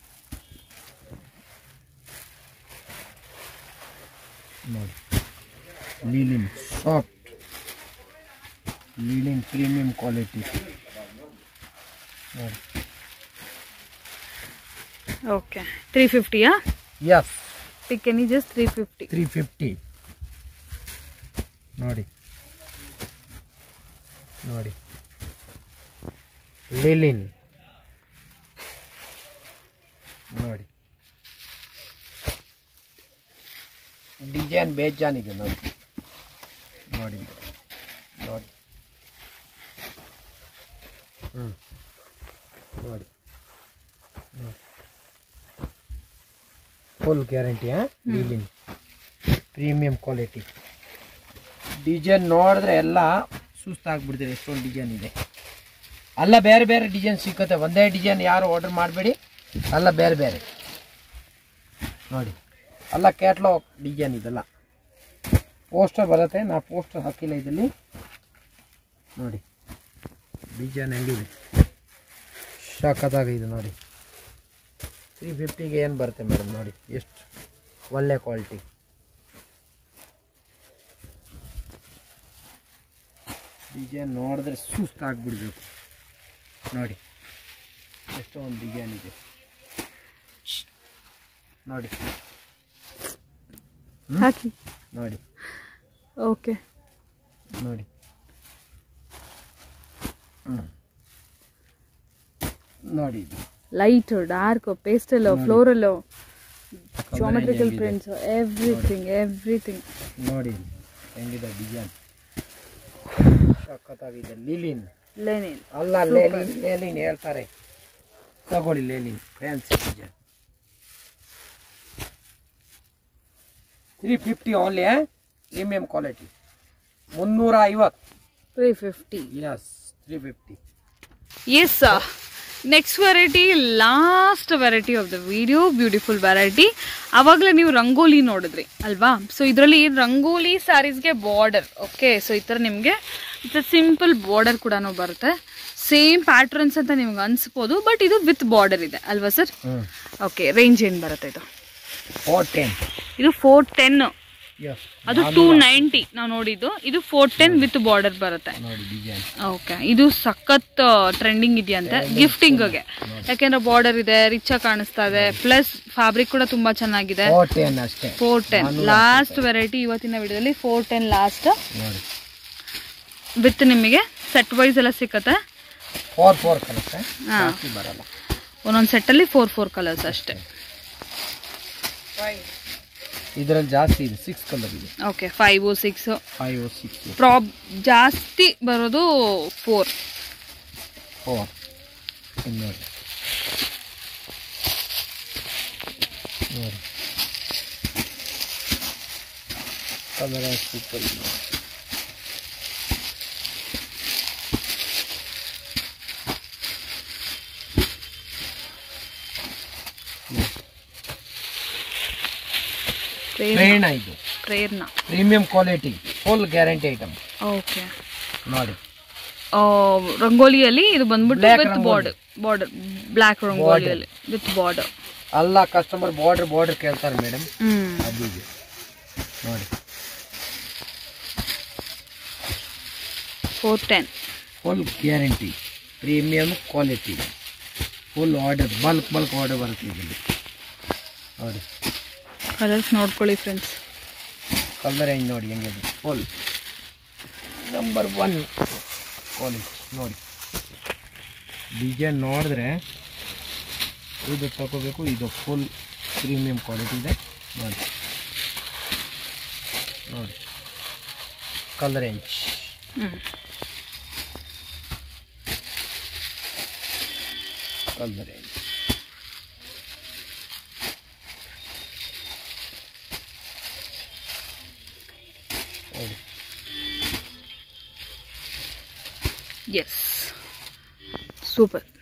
Speaker 2: ನೋಡಿ linen soft linen premium quality ನೋಡಿ
Speaker 1: ಓಕೆ ತ್ರೀ ಫಿಫ್ಟಿಯಾ
Speaker 2: yes
Speaker 1: pick any just three fifty
Speaker 2: three fifty ನೋಡಿ ನೋಡಿ ಲಿಲಿನ್ ನೋಡಿ ಡಿಸೈನ್ ಬೇಜಾನಿದೆ ನೋಡಿ ನೋಡಿ ನೋಡಿ ಹ್ಞೂ ನೋಡಿ ಫುಲ್ ಗ್ಯಾರಂಟಿ ಹಾಂ ಲಿಲಿನ್ ಪ್ರೀಮಿಯಂ ಕ್ವಾಲಿಟಿ ಡಿಸೈನ್ ನೋಡಿದ್ರೆ ಎಲ್ಲ ಸುಸ್ತಾಗ್ಬಿಡ್ತೀರಿ ಎಷ್ಟೊಂದು ಡಿಸೈನ್ ಇದೆ ಅಲ್ಲ ಬೇರೆ ಬೇರೆ ಡಿಸೈನ್ ಸಿಕ್ಕತ್ತೆ ಒಂದೇ ಡಿಸೈನ್ ಯಾರು ಆರ್ಡರ್ ಮಾಡಬೇಡಿ ಅಲ್ಲ ಬೇರೆ ಬೇರೆ ನೋಡಿ ಅಲ್ಲ ಕ್ಯಾಟ್ಲಾಗ್ ಡಿಸೈನ್ ಇದೆಲ್ಲ ಪೋಸ್ಟರ್ ಬರುತ್ತೆ ನಾ ಪೋಸ್ಟರ್ ಹಾಕಿಲ್ಲ ಇದರಲ್ಲಿ ನೋಡಿ ಡಿಸೈನ್ ಹೆಂಗಿದೆ ಸಖತ್ತಾಗಿದೆ ನೋಡಿ ತ್ರೀ ಫಿಫ್ಟಿಗೆ ಏನು ಬರುತ್ತೆ ಮೇಡಮ್ ನೋಡಿ ಎಷ್ಟು ಒಳ್ಳೆ ಕ್ವಾಲಿಟಿ ಡಿಸೈನ್ ನೋಡಿದ್ರೆ ಸುಸ್ತಾಗ್ಬಿಡ್ಬೇಕು ನೋಡಿ ಎಷ್ಟೊಂದು ಡಿಸೈನ್ ಇದೆ ನೋಡಿ
Speaker 1: ಹಾಕಿ
Speaker 2: ನೋಡಿ
Speaker 1: ಓಕೆ
Speaker 2: ನೋಡಿ ಹ್ಮ್. ನೋಡಿ ಇದು.
Speaker 1: Light dark pastel floral
Speaker 2: Colour
Speaker 1: geometrical
Speaker 2: ಹೆಂಗಿದೆ?
Speaker 1: ಪ್ರಿಂಟ್ಸ್ ಎವ್ರಿಥಿಂಗ್ ಎವ್ರಿಥಿಂಗ್
Speaker 2: ನೋಡಿ ಇಲ್ಲಿ. ಹೆಂಗಿದೆ ಡಿಸೈನ್ ಸಖತ್ತಾಗಿದೆ ಲಿಲಿನ್
Speaker 1: ಲೆನಿನ್
Speaker 2: ಅಲ್ಲ ಲೇಲಿನ್ ಲೇಲಿನ್ ಹೇಳ್ತಾರೆ ತಗೊಳ್ಳಿ linen fancy design three fifty only premium quality ಮುನ್ನೂರ ಐವತ್ತು
Speaker 1: three fifty
Speaker 2: yes three fifty
Speaker 1: yes next variety last variety of the video beautiful variety ಆವಾಗಲೇ ನೀವು ರಂಗೋಲಿ ನೋಡಿದ್ರಿ ಅಲ್ವಾ ಸೊ ಇದರಲ್ಲಿ ರಂಗೋಲಿ ಸ್ಯಾರೀಸ್ಗೆ ಬಾರ್ಡರ್ ಓಕೆ ಸೊ ಈ ಥರ ನಿಮಗೆ ಇಟ್ಸ್ ಸಿಂಪಲ್ ಬಾರ್ಡರ್ ಕೂಡ ಬರುತ್ತೆ ಸೇಮ್ ಪ್ಯಾಟ್ರನ್ಸ್ ಅಂತ ನಿಮ್ಗೆ ಅನ್ಸ್ಬೋದು ಬಟ್ ಇದು ವಿತ್ ಬಾರ್ಡರ್ ಇದೆ ಅಲ್ವಾ ಸರ್
Speaker 2: ಹ್ಞೂ
Speaker 1: ಓಕೆ ರೇಂಜ್ ಏನು ಬರುತ್ತೆ ಇದು
Speaker 2: ಫೋರ್ ಟೆನ್
Speaker 1: ಇದು ಫೋರ್ ಟೆನ್
Speaker 2: ಎಸ್
Speaker 1: ಅದು ಟೂ ನೈಂಟಿ ನಾವು ನೋಡಿದ್ದು ಇದು ಫೋರ್ ಟೆನ್ ವಿತ್ ಬಾರ್ಡರ್ ಬರುತ್ತೆ
Speaker 2: ನೋಡಿ ಡಿಸೈನ್
Speaker 1: ಓಕೆ ಇದು ಸಖತ್ ಟ್ರೆಂಡಿಂಗ್ ಇದೆಯಂತೆ ಗಿಫ್ಟಿಂಗ್ಗೆ ಯಾಕೆಂದ್ರೆ ಬಾರ್ಡರ್ ಇದೆ ರಿಚ್ ಆಗಿ ಕಾಣಿಸ್ತಾ ಇದೆ ಪ್ಲಸ್ ಫ್ಯಾಬ್ರಿಕ್ ಕೂಡ ತುಂಬಾ ಚೆನ್ನಾಗಿದೆ
Speaker 2: ಫೋರ್ ಟೆನ್ ಅಷ್ಟೇ
Speaker 1: ಫೋರ್ ಟೆನ್ ಲಾಸ್ಟ್ ವೆರೈಟಿ ಇವತ್ತಿನ ವಿಡಿಯೋದಲ್ಲಿ ಫೋರ್ ಟೆನ್ ಲಾಸ್ಟ್
Speaker 2: ನೋಡಿ
Speaker 1: ವಿತ್ ನಿಮಗೆ ಸೆಟ್ ವೈಸ್ ಎಲ್ಲ ಸಿಕ್ಕತ್ತೆ
Speaker 2: ಫೋರ್ ಫೋರ್ ಕಲರ್ಸ್
Speaker 1: ಹಾ.
Speaker 2: ಜಾಸ್ತಿ ಬರಲ್ಲ
Speaker 1: ಒಂದೊಂದು ಸೆಟ್ಟಲ್ಲಿ ಫೋರ್ ಫೋರ್ ಕಲರ್ಸ್ ಅಷ್ಟೇ
Speaker 2: ಇದರಲ್ಲಿ ಜಾಸ್ತಿ ಇದೆ ಸಿಕ್ಸ್ ಕಲರ್ ಇದೆ
Speaker 1: okay five six
Speaker 2: five six
Speaker 1: ಪ್ರಾಬ್ ಜಾಸ್ತಿ ಬರೋದು ಫೋರ್
Speaker 2: ಫೋರ್ ನೋಡಿ ನೋಡಿ ಕಲರ್ ಸೂಪರ್ ಇದೆ ಪ್ರೇರಣ ಇದು
Speaker 1: Prerana
Speaker 2: premium quality full guarantee item
Speaker 1: okay
Speaker 2: ನೋಡಿ
Speaker 1: ರಂಗೋಲಿಯಲ್ಲಿ ಇದು ಬಂದ್ಬಿಟ್ಟು
Speaker 2: Black
Speaker 1: with
Speaker 2: rangoli.
Speaker 1: Border border black ರಂಗೋಲಿಯಲ್ಲಿ ವಿತ್ ಬಾರ್ಡರ್
Speaker 2: ಎಲ್ಲ ಕಸ್ಟಮರ್ ಬಾರ್ಡರ್ ಬಾರ್ಡರ್ ಕೇಳ್ತಾರೆ ಮೇಡಮ್
Speaker 1: ಹ್ಮ್
Speaker 2: ಅದು ಇದೆ ನೋಡಿ
Speaker 1: four ten
Speaker 2: full guarantee premium quality full order bulk bulk order ಬರುತ್ತೆ ಇದರಲ್ಲಿ ನೋಡಿ
Speaker 1: ಕಲರ್ಸ್ ನೋಡ್ಕೊಳ್ಳಿ ಫ್ರೆಂಡ್ಸ್
Speaker 2: ಕಲರ್ ಹೆಂಗೆ ನೋಡಿ ಹೆಂಗಿದೆ ಫುಲ್ ನಂಬರ್ ಒನ್ ಕ್ವಾಲಿಟಿ ನೋಡಿ ಡಿಸೈನ್ ನೋಡಿದ್ರೆ ಇದು ತಗೋಬೇಕು ಇದು ಫುಲ್ ಪ್ರೀಮಿಯಂ ಕ್ವಾಲಿಟಿ ಇದೆ ನೋಡಿ ನೋಡಿ colour range
Speaker 1: hmm
Speaker 2: colour range ನೋಡಿ
Speaker 1: ಎಸ್ ಸೂಪರ್